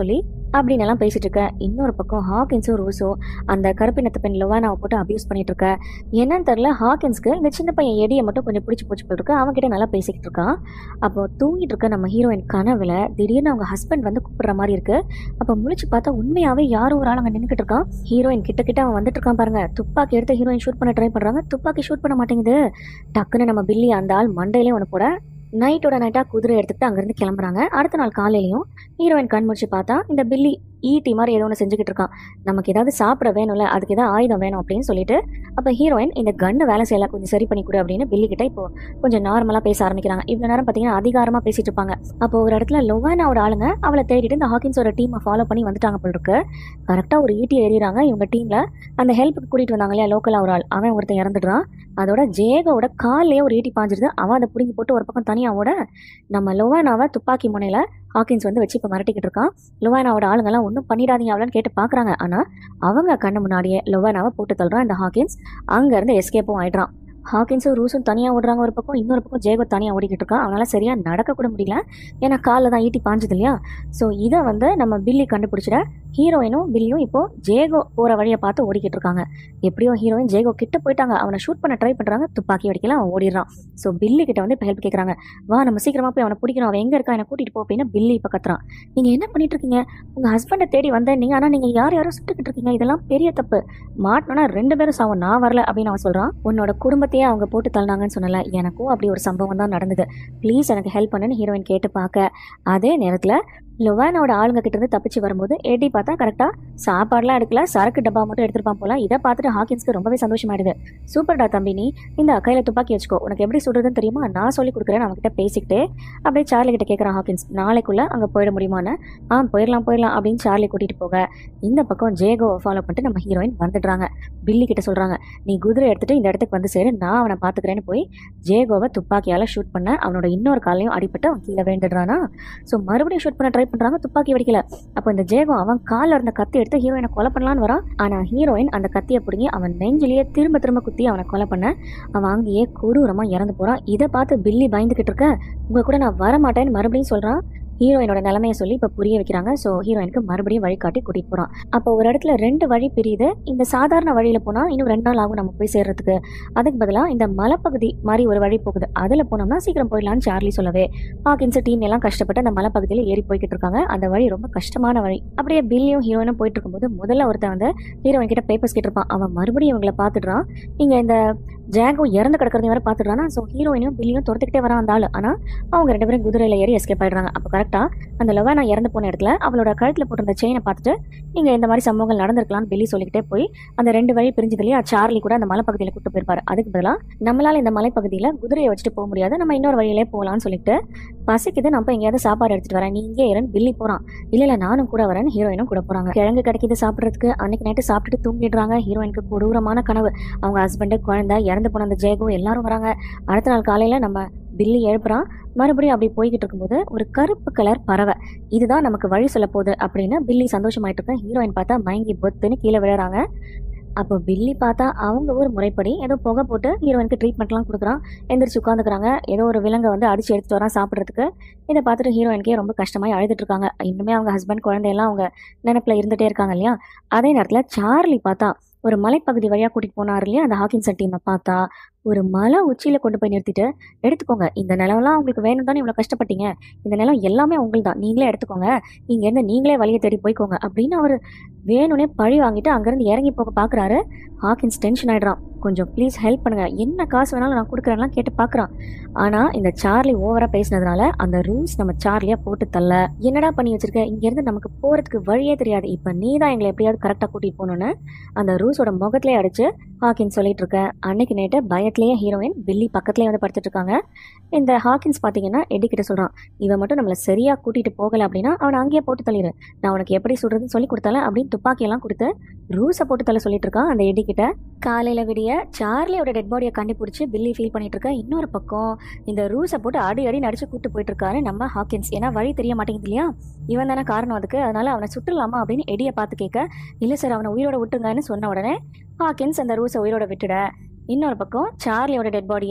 S1: அப்படின்னு எல்லாம் பேசிட்டு இருக்க இன்னொரு பக்கம் ஹாக்கின்ஸும் ரூஸோ அந்த கருப்பினத்து பெண் லொவானாவை போட்டு அபியூஸ் பண்ணிட்டு இருக்க என்னன்னு தெரியல ஹாக்கின்ஸ்க்கு இந்த சின்ன பையன் எடியை மட்டும் கொஞ்சம் பிடிச்சி போச்சு போல் இருக்கு அவன் கிட்ட நல்லா பேசிக்கிட்டு இருக்கான் அப்போ தூங்கிட்டு இருக்க நம்ம ஹீரோயின் கனவுல திடீர்னு அவங்க ஹஸ்பண்ட் வந்து கூப்பிடுற மாதிரி இருக்கு அப்போ முழிச்சு பார்த்தா உண்மையாவே யாரோ ஒரு ஆள் அங்கே நின்றுக்கிட்டு இருக்கான் ஹீரோயின் கிட்ட கிட்ட அவன் வந்துட்டு இருக்கான் பாருங்க துப்பாக்கி எடுத்து ஹீரோயின் ஷூட் பண்ண ட்ரை பண்றாங்க துப்பாக்கி ஷூட் பண்ண மாட்டேங்குது டக்குன்னு நம்ம பில்லி அந்த ஆள் மண்டையிலே ஒன்று போட நைட்டோட நைட்டாக குதிரை எடுத்துக்கிட்டு அங்கேருந்து கிளம்புறாங்க அடுத்த நாள் காலையிலையும் ஹீரோயின் கண் முடிச்சு பார்த்தா இந்த பில்லி ஈட்டி மாதிரி ஏதோ ஒன்று செஞ்சுக்கிட்டு இருக்கான் நமக்கு ஏதாவது சாப்பிட வேணும்ல அதுக்கு ஏதாவது ஆயுதம் வேணும் அப்படின்னு சொல்லிட்டு அப்போ ஹீரோயின் இந்த கன்னு வேலை செய்யல கொஞ்சம் சரி பண்ணி கொடு அப்படின்னு பில்லி கிட்ட இப்போ கொஞ்சம் நார்மலாக பேச ஆரம்பிக்கிறாங்க இவ்வளோ நேரம் பார்த்தீங்கன்னா அதிகாரமாக பேசிட்டு இருப்பாங்க அப்போ ஒரு இடத்துல லொவானாவோட ஆளுங்க அவளை தேடிட்டு இந்த ஹாக்கின்ஸோட டீமை ஃபாலோ பண்ணி வந்துட்டாங்க போல் இருக்கு கரெக்டாக ஒரு ஈட்டி எறிகிறாங்க இவங்க டீமில் அந்த ஹெல்ப்புக்கு கூட்டிகிட்டு வந்தாங்க இல்லையா லோக்கலாக ஒரு ஆள் அவன் ஒருத்தன் இறந்துடுறான் அதோட ஜேகோட கால்லேயே ஒரு ஈட்டி பாஞ்சிருது அவன் அதை பிடிங்கி போட்டு ஒரு பக்கம் தனியாக ஓட நம்ம லொவானாவை துப்பாக்கி முனையில் ஹாக்கின்ஸ் வந்து வச்சு இப்போ மிரட்டிக்கிட்டு இருக்கான் லொவானாவோட ஆளுங்கெல்லாம் ஒன்றும் பண்ணிடாதீங்க அவளான்னு கேட்டு பார்க்குறாங்க ஆனால் அவங்க கண்ணு முன்னாடியே லொவானாவை போட்டு தள்ளுறான் இந்த ஹாக்கின்ஸ் அங்கேருந்து எஸ்கேப்பும் ஆயிடுறான் ஹாக்கின்ஸும் ரூஸும் தனியாக ஓடுறாங்க ஒரு பக்கம் இன்னொரு பக்கம் ஜேகோ தனியாக ஓடிக்கிட்டு இருக்கான் அவனால சரியாக நடக்க கூட முடியல ஏன்னா காலில் தான் ஈட்டி பாஞ்சது இல்லையா ஸோ இதை வந்து நம்ம பில்லி கண்டுபிடிச்சிட ஹீரோயினும் பில்லியும் இப்போ ஜேகோ போகிற வழியை பார்த்து ஓடிக்கிட்டு இருக்காங்க எப்படியோ ஹீரோயின் ஜேகோ கிட்ட போயிட்டாங்க அவனை ஷூட் பண்ண ட்ரை பண்ணுறாங்க துப்பாக்கி வெடிக்கல அவன் ஓடிடுறான் ஸோ பில்லி கிட்ட வந்து இப்போ ஹெல்ப் கேட்குறாங்க வா நம்ம சீக்கிரமாக போய் அவனை பிடிக்கணும் அவன் எங்கே இருக்கா என்னை கூட்டிகிட்டு போ அப்படின்னு பில்லி இப்போ கத்துறான் நீங்கள் என்ன பண்ணிட்டு இருக்கீங்க உங்கள் ஹஸ்பண்டை தேடி வந்தேன் நீங்கள் ஆனால் நீங்கள் யார் யாரும் சுட்டுக்கிட்டு இருக்கீங்க இதெல்லாம் பெரிய தப்பு மாட்டினா ரெண்டு பேரும் சாவும் நான் வரல அப்படின்னு அவன் சொல்கிறான் உன்னோட குடும்பத்தையே அவங்க போட்டு தள்ளினாங்கன்னு சொன்னல எனக்கும் அப்படி ஒரு சம்பவம் தான் நடந்தது ப்ளீஸ் எனக்கு ஹெல்ப் பண்ணுன்னு ஹீரோயின் கேட்டு பார்க்க அதே நேரத்தில் லொவானோட ஆளுங்க கிட்ட இருந்து தப்பிச்சு வரும்போது எடி பார்த்தா கரெக்டாக சாப்பாடுலாம் எடுக்கல சரக்கு டப்பா மட்டும் எடுத்துருப்பான் போல இதை பார்த்துட்டு ஹாக்கின்ஸ்க்கு ரொம்பவே சந்தோஷமாயிடுது சூப்பர்டா தம்பி நீ இந்த கையில் துப்பாக்கி வச்சுக்கோ உனக்கு எப்படி சுடுறதுன்னு தெரியுமா நான் சொல்லி கொடுக்குறேன் அவன்கிட்ட பேசிக்கிட்டே அப்படியே சார்லி கிட்ட கேட்குறான் ஹாக்கின்ஸ் நாளைக்குள்ள அங்கே போயிட முடியுமான்னு ஆ போயிடலாம் போயிடலாம் அப்படின்னு சார்லி கூட்டிகிட்டு போக இந்த பக்கம் ஜேகோவை ஃபாலோ பண்ணிட்டு நம்ம ஹீரோயின் வந்துடுறாங்க பில்லி கிட்ட சொல்கிறாங்க நீ குதிரை எடுத்துட்டு இந்த இடத்துக்கு வந்து சேரு நான் அவனை பார்த்துக்கிறேன்னு போய் ஜேகோவை துப்பாக்கியால் ஷூட் பண்ண அவனோட இன்னொரு காலையும் அடிபட்டு அவன் கீழே விழுந்துடுறானா ஸோ மறுபடியும் ஷூட் பண்ண ட்ரை பண்ணுறாங்க துப்பாக்கி வெடிக்கல அப்போ இந்த ஜேகோ அவன் காலில் இருந்த கத்தி எடுத்து ஹீரோயினை கொலை பண்ணலான்னு வரான் ஆனால் ஹீரோயின் அந்த கத்தியை பிடுங்கி அவன் நெஞ்சிலேயே திரும்ப திரும்ப குத்தி அவனை கொலை பண்ண அவன் அங்கேயே கொடூரமாக இறந்து போகிறான் இதை பார்த்து பில்லி பயந்துக்கிட்டு இருக்க உங்க கூட நான் வர மாட்டேன்னு மறுபடியும் சொல்கிறான் ஹீரோயினோட நிலைமையை சொல்லி இப்போ புரிய வைக்கிறாங்க ஸோ ஹீரோயினுக்கு மறுபடியும் வழிகாட்டி கூட்டிகிட்டு போகிறான் அப்போ ஒரு இடத்துல ரெண்டு வழி பிரியுது இந்த சாதாரண வழியில் போனால் இன்னும் ரெண்டு நாள் ஆகும் நம்ம போய் சேர்றதுக்கு அதுக்கு பதிலாக இந்த மலைப்பகுதி மாதிரி ஒரு வழி போகுது அதில் போனோம்னா சீக்கிரம் போயிடலாம்னு சார்லி சொல்லவே ஹாக்கின்ஸ் டீம் எல்லாம் கஷ்டப்பட்டு அந்த மலைப்பகுதியில் ஏறி போய்கிட்டு இருக்காங்க அந்த வழி ரொம்ப கஷ்டமான வழி அப்படியே பில்லியும் ஹீரோயினும் போயிட்டு இருக்கும்போது முதல்ல ஒருத்தன் வந்து ஹீரோயின் கிட்ட பேப்பர்ஸ் கேட்டிருப்பான் அவன் மறுபடியும் இவங்களை பார்த்துடுறான் இங்கே இந்த ஜாகோ இறந்து கிடக்கிறதையும் வேற பார்த்துடுறானா ஸோ ஹீரோயினும் பில்லியும் துரத்துக்கிட்டே வரான் அந்த ஆள் ஆனால் அவங்க ரெண்டு பேரும் குதிரையில் ஏறி எஸ்கேப் ஆயிடுறாங்க அப்போ கரெக்டாக அந்த லொவானா இறந்து போன இடத்துல அவளோட கழுத்தில் போட்டிருந்த செயினை பார்த்துட்டு இங்கே இந்த மாதிரி சம்பவங்கள் நடந்திருக்கலாம்னு பில்லி சொல்லிக்கிட்டே போய் அந்த ரெண்டு வழி பிரிஞ்சதுலேயே சார்லி கூட அந்த மலைப்பகுதியில் கூட்டு போயிருப்பாரு அதுக்கு பதிலாக நம்மளால இந்த மலைப்பகுதியில் குதிரையை வச்சுட்டு போக முடியாது நம்ம இன்னொரு வழியிலே போகலாம்னு சொல்லிட்டு பசிக்குது நம்ம எங்கேயாவது சாப்பாடு எடுத்துட்டு வரேன் நீ இங்கே இருன்னு பில்லி போகிறான் இல்லை இல்லை நானும் கூட வரேன் ஹீரோயினும் கூட போகிறாங்க கிழங்கு கிடைக்கிது சாப்பிட்றதுக்கு அன்னைக்கு நைட்டு சாப்பிட்டுட்டு தூங்கிடுறாங்க ஹீரோயினுக்கு கொடூரமான கனவு அவங்க ஹஸ்பண்டு குழந்தை இறந்து போன அந்த ஜெயகோ எல்லாரும் வராங்க அடுத்த நாள் காலையில் நம்ம பில்லி எழுப்புறான் மறுபடியும் அப்படி போய்கிட்டு இருக்கும்போது ஒரு கருப்பு கலர் பறவை இதுதான் நமக்கு வழி சொல்ல போகுது அப்படின்னு பில்லி சந்தோஷமாயிட்டு இருக்க ஹீரோயின் பார்த்தா மயங்கி பொத்துன்னு கீழே விழுறாங்க அப்போ பில்லி பார்த்தா அவங்க ஒரு முறைப்படி ஏதோ புகை போட்டு ஹீரோயினுக்கு ட்ரீட்மெண்ட்லாம் கொடுக்குறான் எந்திரிச்சு உட்காந்துக்கிறாங்க ஏதோ ஒரு விலங்கை வந்து அடிச்சு எடுத்துட்டு வரான் சாப்பிட்றதுக்கு இதை பார்த்துட்டு ஹீரோயினுக்கே ரொம்ப கஷ்டமாய் அழுதுட்டு இருக்காங்க இன்னுமே அவங்க ஹஸ்பண்ட் குழந்தையெல்லாம் அவங்க நினைப்பில் இருந்துகிட்டே இருக்காங்க இல்லையா அதே நேரத்தில் சார்லி பார்த்தா ஒரு மலைப்பகுதி வழியாக கூட்டிகிட்டு போனார் இல்லையா அந்த ஹாக்கின்சன் டீமை பார்த்தா ஒரு மலை உச்சியில் கொண்டு போய் நிறுத்திட்டு எடுத்துக்கோங்க இந்த நிலம்லாம் உங்களுக்கு வேணும் தானே இவ்வளோ கஷ்டப்பட்டீங்க இந்த நிலம் எல்லாமே உங்களுக்கு தான் நீங்களே எடுத்துக்கோங்க இங்கேருந்து நீங்களே வழியை தேடி போய்க்கோங்க அப்படின்னு அவர் வேணும்னே பழி வாங்கிட்டு அங்கேருந்து இறங்கி போக பார்க்குறாரு ஹாக்கின்ஸ் டென்ஷன் ஆயிடுறான் கொஞ்சம் ப்ளீஸ் ஹெல்ப் பண்ணுங்க என்ன காசு வேணாலும் நான் கொடுக்குறேன்லாம் கேட்டு பார்க்குறான் ஆனால் இந்த சார்லி ஓவராக பேசினதுனால அந்த ரூல்ஸ் நம்ம சார்லியாக போட்டு தள்ள என்னடா பண்ணி வச்சிருக்க இங்கேருந்து நமக்கு போகிறதுக்கு வழியே தெரியாது இப்போ நீ தான் எங்களை எப்படியாவது கரெக்டாக கூட்டிகிட்டு போகணுன்னு அந்த ரூல்ஸோட முகத்திலே அடிச்சு ஹாக்கின்ஸ் சொல்லிட்டு இருக்க அன்னைக்கு நேட்டு பயத்திலேயே ஹீரோயின் பில்லி பக்கத்துலேயே வந்து படுத்துட்டு இருக்காங்க இந்த ஹாக்கின்ஸ் பார்த்தீங்கன்னா எடி கிட்ட சொல்கிறான் இவன் மட்டும் நம்மளை சரியாக கூட்டிகிட்டு போகலை அப்படின்னா அவனை அங்கேயே போட்டு தள்ளிடு நான் உனக்கு எப்படி சொல்கிறதுன்னு சொல்லி கொடுத்தால அப்படின்னு துப்பாக்கியெல்லாம் கொடுத்து ரூஸை போட்டு தள்ள சொல்லிட்டு இருக்கான் அந்த எடி கிட்ட காலையில் விடிய சார்லியோட டெட் பாடியை கண்டுபிடிச்சி பில்லி ஃபீல் பண்ணிட்டு இருக்க இன்னொரு பக்கம் இந்த ரூஸை போட்டு அடி அடி நடிச்சு கூட்டு போயிட்டு இருக்காரு நம்ம ஹாக்கின்ஸ் ஏன்னா வழி தெரிய மாட்டேங்குது இல்லையா இவன் தானே காரணம் அதுக்கு அதனால அவனை சுட்டுலாமா அப்படின்னு எடியை பார்த்து கேட்க இல்லை சார் அவனை உயிரோட விட்டுங்கன்னு சொன்ன உடனே ஹாக்கின்ஸ் அந்த ரூஸை உயிரோட விட்டுட இன்னொரு பக்கம் சார்லியோட டெட் பாடியை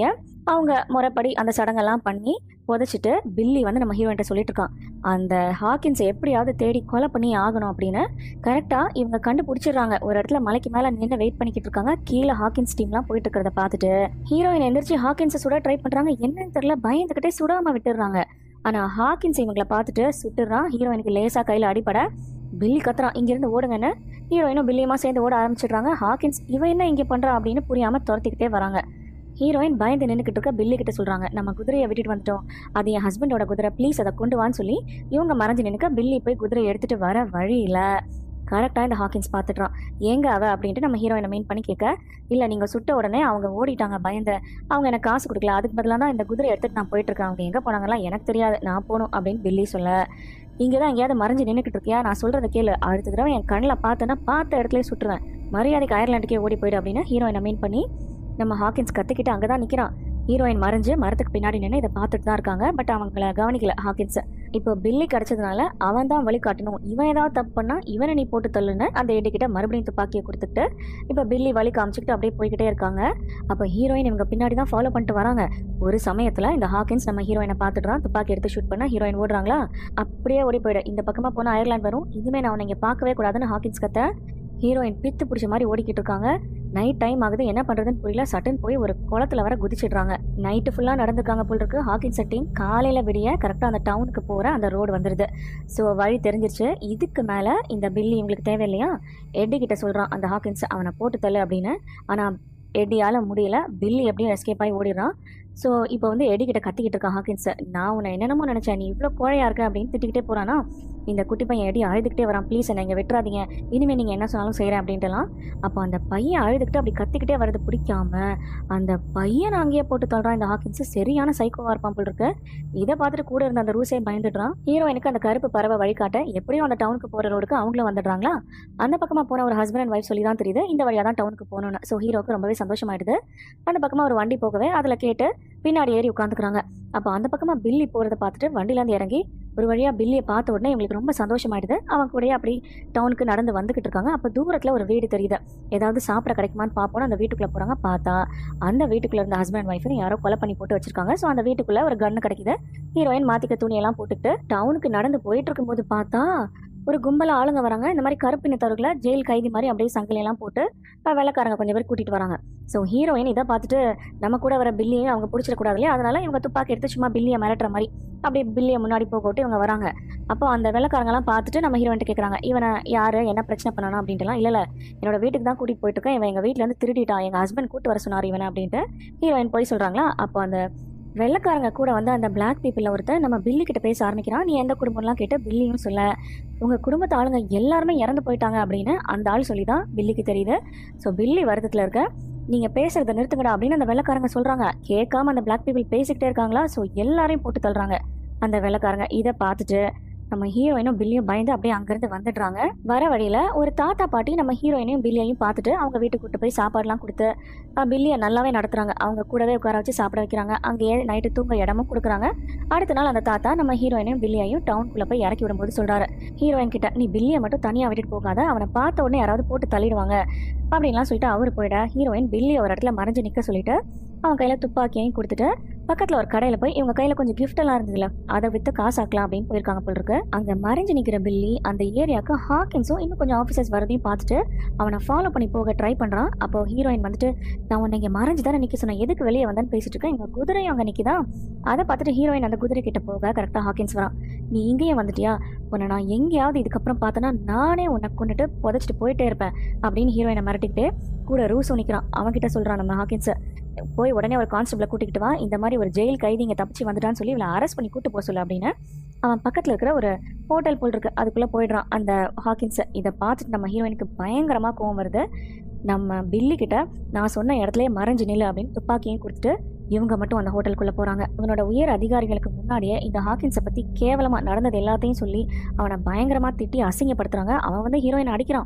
S1: அவங்க முறைப்படி அந்த சடங்கெல்லாம் பண்ணி புதைச்சிட்டு பில்லி வந்து நம்ம ஹீரோயின்ட்ட சொல்லிட்டு இருக்கான் அந்த ஹாக்கின்ஸை எப்படியாவது தேடி கொலை பண்ணி ஆகணும் அப்படின்னு கரெக்டாக இவங்க கண்டுபிடிச்சிடுறாங்க ஒரு இடத்துல மலைக்கு மேலே நின்று வெயிட் பண்ணிக்கிட்டு இருக்காங்க கீழே ஹாக்கின்ஸ் டீம்லாம் போயிட்டு இருக்கிறத பார்த்துட்டு ஹீரோயின் எந்திரிச்சு ஹாக்கின்ஸை சுட ட்ரை பண்ணுறாங்க என்னன்னு தெரியல பயந்துக்கிட்டே சுடாம விட்டுடுறாங்க ஆனால் ஹாக்கின்ஸ் இவங்களை பார்த்துட்டு சுட்டுறான் ஹீரோயினுக்கு லேசாக கையில் அடிப்பட பில்லி கத்துறான் இங்கேருந்து ஓடுங்கன்னு ஹீரோயினும் பில்லியுமா சேர்ந்து ஓட ஆரம்பிச்சிடுறாங்க ஹாக்கின்ஸ் இவன் என்ன இங்கே பண்ணுறா அப்படின்னு புரியாமல் துரத்திக்கிட்டே வராங்க ஹீரோயின் பயந்து நின்றுக்கிட்டு இருக்க பில்லி கிட்ட சொல்கிறாங்க நம்ம குதிரையை விட்டுட்டு வந்துட்டோம் அது என் ஹஸ்பண்டோட குதிரை ப்ளீஸ் அதை கொண்டு வான்னு சொல்லி இவங்க மறைஞ்சு நின்னுக்க பில்லி போய் குதிரையை எடுத்துட்டு வர வழியில கரெக்டாக இந்த ஹாக்கின்ஸ் பார்த்துட்றான் ஏங்க அவ அப்படின்ட்டு நம்ம ஹீரோயினை மெயின் பண்ணி கேட்க இல்லை நீங்கள் சுட்ட உடனே அவங்க ஓடிட்டாங்க பயந்து அவங்க எனக்கு காசு கொடுக்கல அதுக்கு பதிலாக தான் இந்த குதிரை எடுத்துட்டு நான் போயிட்டு இருக்கேன் அவங்க எங்கே போனாங்கலாம் எனக்கு தெரியாது நான் போகணும் அப்படின்னு பில்லி சொல்ல இங்கே தான் எங்கேயாவது மறைஞ்சு நின்றுக்கிட்டு இருக்கியா நான் சொல்கிறத கேளு அடுத்த தடவை என் கண்ணில் பார்த்தேன்னா பார்த்த இடத்துல சுட்டுருவேன் மரியாதைக்கு அயர்லாண்டுக்கே ஓடி போயிடு அப்படின்னு ஹீரோயினை மெயின் பண்ணி நம்ம ஹாக்கின்ஸ் கத்திக்கிட்டு அங்கே தான் நிற்கிறான் ஹீரோயின் மறைஞ்சு மரத்துக்கு பின்னாடி நின்று இதை பார்த்துட்டு தான் இருக்காங்க பட் அவங்கள கவனிக்கல ஹாக்கின்ஸ் இப்போ பில்லி கிடைச்சதுனால அவன் தான் வழி காட்டணும் இவன் ஏதாவது தப்பு பண்ணா இவனை நீ போட்டு தள்ளுன்னு அந்த எடி கிட்ட மறுபடியும் துப்பாக்கியை கொடுத்துட்டு இப்போ பில்லி வழி காமிச்சிக்கிட்டு அப்படியே போய்கிட்டே இருக்காங்க அப்போ ஹீரோயின் இவங்க பின்னாடி தான் ஃபாலோ பண்ணிட்டு வராங்க ஒரு சமயத்தில் இந்த ஹாக்கின்ஸ் நம்ம ஹீரோயினை பார்த்துட்டுறான் துப்பாக்கி எடுத்து ஷூட் பண்ண ஹீரோயின் ஓடுறாங்களா அப்படியே ஓடி போயிடு இந்த பக்கமாக போனால் அயர்லாந்து வரும் இனிமே நான் உன்னை இங்கே பார்க்கவே கூடாதுன்னு ஹாக்கின்ஸ் கத்த ஹீரோயின் பித்து பிடிச்ச மாதிரி ஓடிக்கிட்டு இருக்காங்க நைட் டைம் ஆகுது என்ன பண்றதுன்னு புரியல சட்டன் போய் ஒரு குளத்துல வர குதிச்சிடுறாங்க நைட்டு ஃபுல்லா நடந்துக்காங்க போல் இருக்கு ஹாக்கிங் செட்டிங் காலையில விடிய கரெக்டா அந்த டவுனுக்கு போற அந்த ரோடு வந்துருது ஸோ வழி தெரிஞ்சிருச்சு இதுக்கு மேல இந்த பில்லி இவங்களுக்கு தேவையில்லையா எட்டி கிட்ட சொல்றான் அந்த ஹாக்கின்ஸ் அவனை போட்டு தள்ளு அப்படின்னு ஆனா எட்டியால முடியல பில்லி எப்படியும் எஸ்கேப் ஆகி ஓடிடுறான் ஸோ இப்போ வந்து எடி கிட்ட கத்திக்கிட்டு இருக்கான் ஹாக்கின்ஸ் நான் உன்னை என்னென்னமோ நினைச்சேன் நீ இவ்வளோ கோழையா இருக்க அப்படின்னு திட்டிக்கிட்டே போறானா இந்த குட்டி பையன் எடி அழுதுகிட்டே வரான் ப்ளீஸ் என்னை இங்கே விட்டுறாதீங்க இனிமேல் நீங்கள் என்ன சொன்னாலும் செய்கிறேன் அப்படின்ட்டுலாம் அப்போ அந்த பையன் அழுதுகிட்டு அப்படி கத்திக்கிட்டே வரது பிடிக்காம அந்த பையனை அங்கேயே போட்டு தள்ளுறான் இந்த ஹாக்கின்ஸ் சரியான சைக்கோவா இருப்பான் போல் இருக்கு இதை பார்த்துட்டு கூட இருந்த அந்த ரூஸே பயந்துடுறான் ஹீரோயினுக்கு அந்த கருப்பு பறவை வழிகாட்ட எப்படியும் அந்த டவுனுக்கு போகிற ரோடுக்கு அவங்களும் வந்துடுறாங்களா அந்த பக்கமாக போன ஒரு ஹஸ்பண்ட் அண்ட் ஒய்ஃப் சொல்லி தான் தெரியுது இந்த வழியாக தான் டவுனுக்கு போகணும்னு ஸோ ஹீரோக்கு ரொம்பவே சந்தோஷமாயிடுது அந்த பக்கமாக ஒரு வண்டி போகவே அதில் கேட்டு பின்னாடி ஏறி உட்காந்துக்கிறாங்க அப்போ அந்த பக்கமாக பில்லி போகிறத பார்த்துட்டு வண்டியிலேருந்து இறங்கி ஒரு வழியாக பில்லியை பார்த்த உடனே இவங்களுக்கு ரொம்ப சந்தோஷமாயிடுது அவன் கூடயே அப்படி டவுனுக்கு நடந்து வந்துகிட்டு இருக்காங்க அப்போ தூரத்தில் ஒரு வீடு தெரியுது ஏதாவது சாப்பிட கிடைக்குமான்னு பார்ப்போம் அந்த வீட்டுக்குள்ளே போகிறாங்க பார்த்தா அந்த வீட்டுக்குள்ளே இருந்த ஹஸ்பண்ட் ஒய்ஃபை யாரோ கொலை பண்ணி போட்டு வச்சிருக்காங்க ஸோ அந்த வீட்டுக்குள்ளே ஒரு கன்று கிடைக்குது ஹீரோயின் மாற்றிக்க துணியெல்லாம் போட்டுட்டு டவுனுக்கு நடந்து போயிட்டு இருக்கும்போது பார்த்தா ஒரு கும்பல ஆளுங்க வராங்க இந்த மாதிரி கருப்பினத்தவர்களை ஜெயில் கைதி மாதிரி அப்படியே சங்கிலியெல்லாம் போட்டு அஹ், வெள்ளைக்காரங்க கொஞ்சம் பேர் கூட்டிட்டு வராங்க ஸோ ஹீரோயின் இதை பார்த்துட்டு நம்ம கூட வர பில்லியும் அவங்க பிடிச்சிடக்கூடாது இல்லையா அதனால இவங்க துப்பாக்கி எடுத்து சும்மா பில்லியை மிரட்டுற மாதிரி அப்படியே பில்லியை முன்னாடி போக விட்டு இவங்க வராங்க அப்போ அந்த வெள்ளைக்காரங்கெல்லாம் பார்த்துட்டு நம்ம ஹீரோயின்ட்டு கேட்குறாங்க இவனை யாரு என்ன பிரச்சனை பண்ணணும் அப்படின்ட்டுலாம் இல்லை இல்லை என்னோட வீட்டுக்கு தான் கூட்டிட்டு போயிட்டு இருக்கேன் இவன் எங்கள் வீட்டில் இருந்து திருடிட்டான் எங்கள் ஹஸ்பண்ட் கூட்டு வர சொன்னார் இவனை அப்படின்ட்டு ஹீரோயின் போய் சொல்கிறாங்களா அப்போ அந்த வெள்ளைக்காரங்க கூட வந்து அந்த பிளாக் பீப்புளில் ஒருத்தர் நம்ம பில்லி கிட்ட பேச ஆரம்பிக்கிறான் நீ எந்த குடும்பம்லாம் கேட்டு பில்லியும் சொல்ல உங்கள் குடும்பத்து ஆளுங்க எல்லாருமே இறந்து போயிட்டாங்க அப்படின்னு அந்த ஆள் சொல்லி தான் பில்லிக்கு தெரியுது ஸோ பில்லி வருத்தத்தில் இருக்க நீங்கள் பேசுறதை நிறுத்துங்கடா அப்படின்னு அந்த வெள்ளைக்காரங்க சொல்கிறாங்க கேட்காம அந்த பிளாக் பீப்புள் பேசிக்கிட்டே இருக்காங்களா ஸோ எல்லாரையும் போட்டு தள்ளுறாங்க அந்த வெள்ளைக்காரங்க இதை பார்த்துட்டு நம்ம ஹீரோயினும் பில்லியும் பயந்து அப்படியே அங்கேருந்து வந்துடுறாங்க வர வழியில் ஒரு தாத்தா பாட்டி நம்ம ஹீரோயினையும் பில்லியையும் பார்த்துட்டு அவங்க வீட்டுக்கு கூட்டு போய் சாப்பாடுலாம் கொடுத்து அஹ், பில்லியை நல்லாவே நடத்துறாங்க அவங்க கூடவே உட்கார வச்சு சாப்பிட வைக்கிறாங்க அங்கேயே நைட்டு தூங்க இடமும் கொடுக்குறாங்க அடுத்த நாள் அந்த தாத்தா நம்ம ஹீரோயினையும் பில்லியையும் டவுனுக்குள்ளே போய் இறக்கி விடும்போது சொல்கிறாரு ஹீரோயின் கிட்ட நீ பில்லியை மட்டும் தனியாக விட்டுட்டு போகாத அவனை பார்த்த உடனே யாராவது போட்டு தள்ளிடுவாங்க அப்படின்லாம் சொல்லிட்டு அவர் போயிட ஹீரோயின் பில்லியை ஒரு இடத்துல மறைஞ்சு நிற்க சொல்லிட்டு அவன் கையில் துப்பாக்கியையும் கொடுத்துட்டு பக்கத்தில் ஒரு கடையில் போய் இவங்க கையில் கொஞ்சம் gift எல்லாம் இருந்ததுல அதை விற்று காசாக்கலாம் அப்படின்னு போயிருக்காங்க போல் இருக்கு அங்கே மறைஞ்சு நிற்கிற பில்லி அந்த ஏரியாவுக்கு ஹாக்கின்ஸும் இன்னும் கொஞ்சம் ஆஃபீஸர்ஸ் வரதையும் பார்த்துட்டு அவனை ஃபாலோ பண்ணி போக ட்ரை பண்ணுறான் அப்போ ஹீரோயின் வந்துட்டு நான் உன்னை இங்கே மறைஞ்சு தானே நிற்க சொன்னேன் எதுக்கு வெளியே வந்தேன்னு பேசிட்டு இருக்கேன் எங்கள் குதிரையும் அங்கே நிற்கிதா அதை பார்த்துட்டு ஹீரோயின் அந்த குதிரை கிட்ட போக கரெக்டாக ஹாக்கின்ஸ் வரான் நீ இங்கேயே வந்துட்டியா உன்னை நான் எங்கேயாவது இதுக்கப்புறம் பார்த்தேன்னா நானே உன்னை கொண்டுட்டு புதைச்சிட்டு போயிட்டே இருப்பேன் அப்படின்னு ஹீரோயினை மிரட்டிக்கிட்டு கூட ரூஸும் நிற்கிறான் அவன்கிட்ட சொல்கிறான் நம்ம ஹாக்கின்ஸை போய் உடனே ஒரு கான்ஸ்டபிளை கூட்டிகிட்டு வா இந்த மாதிரி ஒரு ஜெயில் கைதி இங்கே தப்பிச்சு வந்துட்டான்னு சொல்லி இவளை அரெஸ்ட் பண்ணி கூட்டு போக சொல்லு அப்படின்னு அவன் பக்கத்தில் இருக்கிற ஒரு ஹோட்டல் போல் இருக்கு அதுக்குள்ளே போயிடுறான் அந்த ஹாக்கின்ஸை இதை பார்த்துட்டு நம்ம ஹீரோயினுக்கு பயங்கரமாக கோவம் வருது நம்ம பில்லி கிட்ட நான் சொன்ன இடத்துலயே மறைஞ்சு நில்லு அப்படின்னு துப்பாக்கியும் கொடுத்துட்டு இவங்க மட்டும் அந்த ஹோட்டலுக்குள்ளே போகிறாங்க அவனோட உயர் அதிகாரிகளுக்கு முன்னாடியே இந்த ஹாக்கின்ஸை பற்றி கேவலமாக நடந்தது எல்லாத்தையும் சொல்லி அவனை பயங்கரமாக திட்டி அசிங்கப்படுத்துறாங்க அவன் வந்து ஹீரோயின் அடிக்கிறான்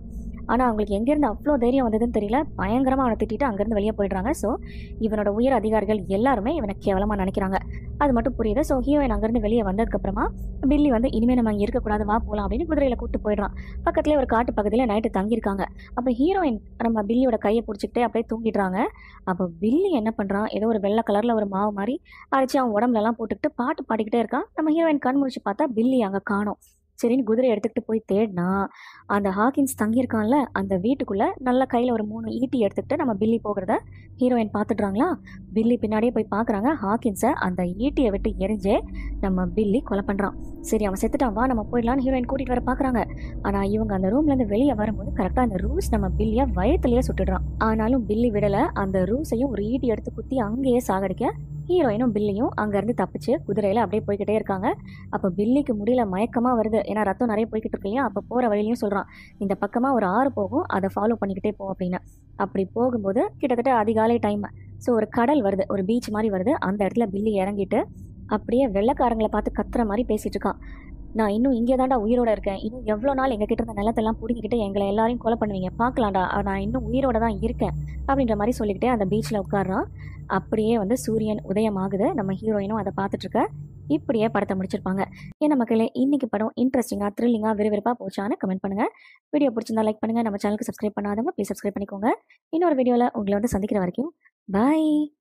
S1: ஆனால் அவங்களுக்கு எங்கேருந்து அவ்வளோ தைரியம் வந்ததுன்னு தெரியல பயங்கரமாக அவனை திட்டிட்டு அங்கேருந்து வெளியே போயிடுறாங்க ஸோ இவனோட உயர் அதிகாரிகள் எல்லாருமே இவனை கேவலமாக நினைக்கிறாங்க அது மட்டும் புரியுது ஸோ ஹீரோயின் அங்கேருந்து வெளியே வந்ததுக்கப்புறமா பில்லி வந்து இனிமேல் நம்ம இங்கே இருக்கக்கூடாது வா போகலாம் அப்படின்னு குதிரையில் கூப்பிட்டு போயிடுறான் பக்கத்துலேயே ஒரு காட்டு பகுதியில் நைட்டு தங்கியிருக்காங்க அப்போ ஹீரோயின் நம்ம பில்லியோட கையை பிடிச்சிக்கிட்டே அப்படியே தூங்கிடுறாங்க அப்போ பில்லி என்ன பண்ணுறான் ஏதோ ஒரு வெள்ளை கலரில் ஒரு மாவு மாதிரி அரைச்சி அவன் உடம்புலலாம் போட்டுக்கிட்டு பாட்டு பாடிக்கிட்டே இருக்கான் நம்ம ஹீரோயின் கண் முழிச்சு பார்த்தா பில்லி அங்கே காணோம் சரின்னு குதிரை எடுத்துக்கிட்டு போய் தேடினா அந்த ஹாக்கின்ஸ் தங்கியிருக்கான்ல அந்த வீட்டுக்குள்ளே நல்ல கையில் ஒரு மூணு ஈட்டி எடுத்துக்கிட்டு நம்ம பில்லி போகிறத ஹீரோயின் பார்த்துட்றாங்களா பில்லி பின்னாடியே போய் பார்க்குறாங்க ஹாக்கின்ஸை அந்த ஈட்டியை விட்டு எரிஞ்சே நம்ம பில்லி கொலை பண்ணுறான் சரி அவன் செத்துட்டான் வா நம்ம போயிடலான்னு ஹீரோயின் கூட்டிகிட்டு வர பார்க்குறாங்க ஆனால் இவங்க அந்த ரூம்லேருந்து வெளியே வரும்போது கரெக்டாக அந்த ரூஸ் நம்ம பில்லியை வயத்துலேயே சுட்டுடுறான் ஆனாலும் பில்லி விடலை அந்த ரூஸையும் ஒரு ஈட்டி எடுத்து குத்தி அங்கேயே சாகடிக்க ஹீரோயினும் பில்லியும் அங்கேருந்து தப்பிச்சு குதிரையில் அப்படியே போய்கிட்டே இருக்காங்க அப்போ பில்லிக்கு முடியல மயக்கமாக வருது ஏன்னா ரத்தம் நிறைய போய்கிட்டு இருக்கு இல்லையா அப்போ போகிற வழியிலையும் சொல்கிறான் இந்த பக்கமாக ஒரு ஆறு போகும் அதை ஃபாலோ பண்ணிக்கிட்டே போ அப்படின்னு அப்படி போகும்போது கிட்டத்தட்ட அதிகாலை டைம் ஸோ ஒரு கடல் வருது ஒரு பீச் மாதிரி வருது அந்த இடத்துல பில்லி இறங்கிட்டு அப்படியே வெள்ளைக்காரங்களை பார்த்து கத்துற மாதிரி பேசிட்டு இருக்கான் நான் இன்னும் இங்கே தான்டா உயிரோட இருக்கேன் இன்னும் எவ்வளோ நாள் எங்கள் கிட்ட இருந்த நிலத்தெல்லாம் பிடிங்கிக்கிட்டு எங்களை எல்லாரையும் கொலை பண்ணுவீங்க பார்க்கலாம்டா நான் இன்னும் உயிரோட தான் இருக்கேன் அப்படின்ற மாதிரி சொல்லிக்கிட்டே அந்த பீச்சில் உட்காடுறான் அப்படியே வந்து சூரியன் உதயமாகுது நம்ம ஹீரோயினும் அதை பார்த்துட்டு இருக்க இப்படியே படத்தை முடிச்சிருப்பாங்க என்ன மக்களே இன்னைக்கு படம் இன்ட்ரெஸ்டிங்காக த்ரில்லிங்காக விறுவிறுப்பாக போச்சான்னு கமெண்ட் பண்ணுங்க வீடியோ பிடிச்சிருந்தா லைக் பண்ணுங்க நம்ம சேனலுக்கு சப்ஸ்கிரைப் பண்ணாதவங்க ப்ளீஸ் சப்ஸ்கிரைப் பண்ணிக்கோங்க இன்னொரு வீடியோவில் உங்களை வந்து சந்திக்கிற வரைக்கும் பாய்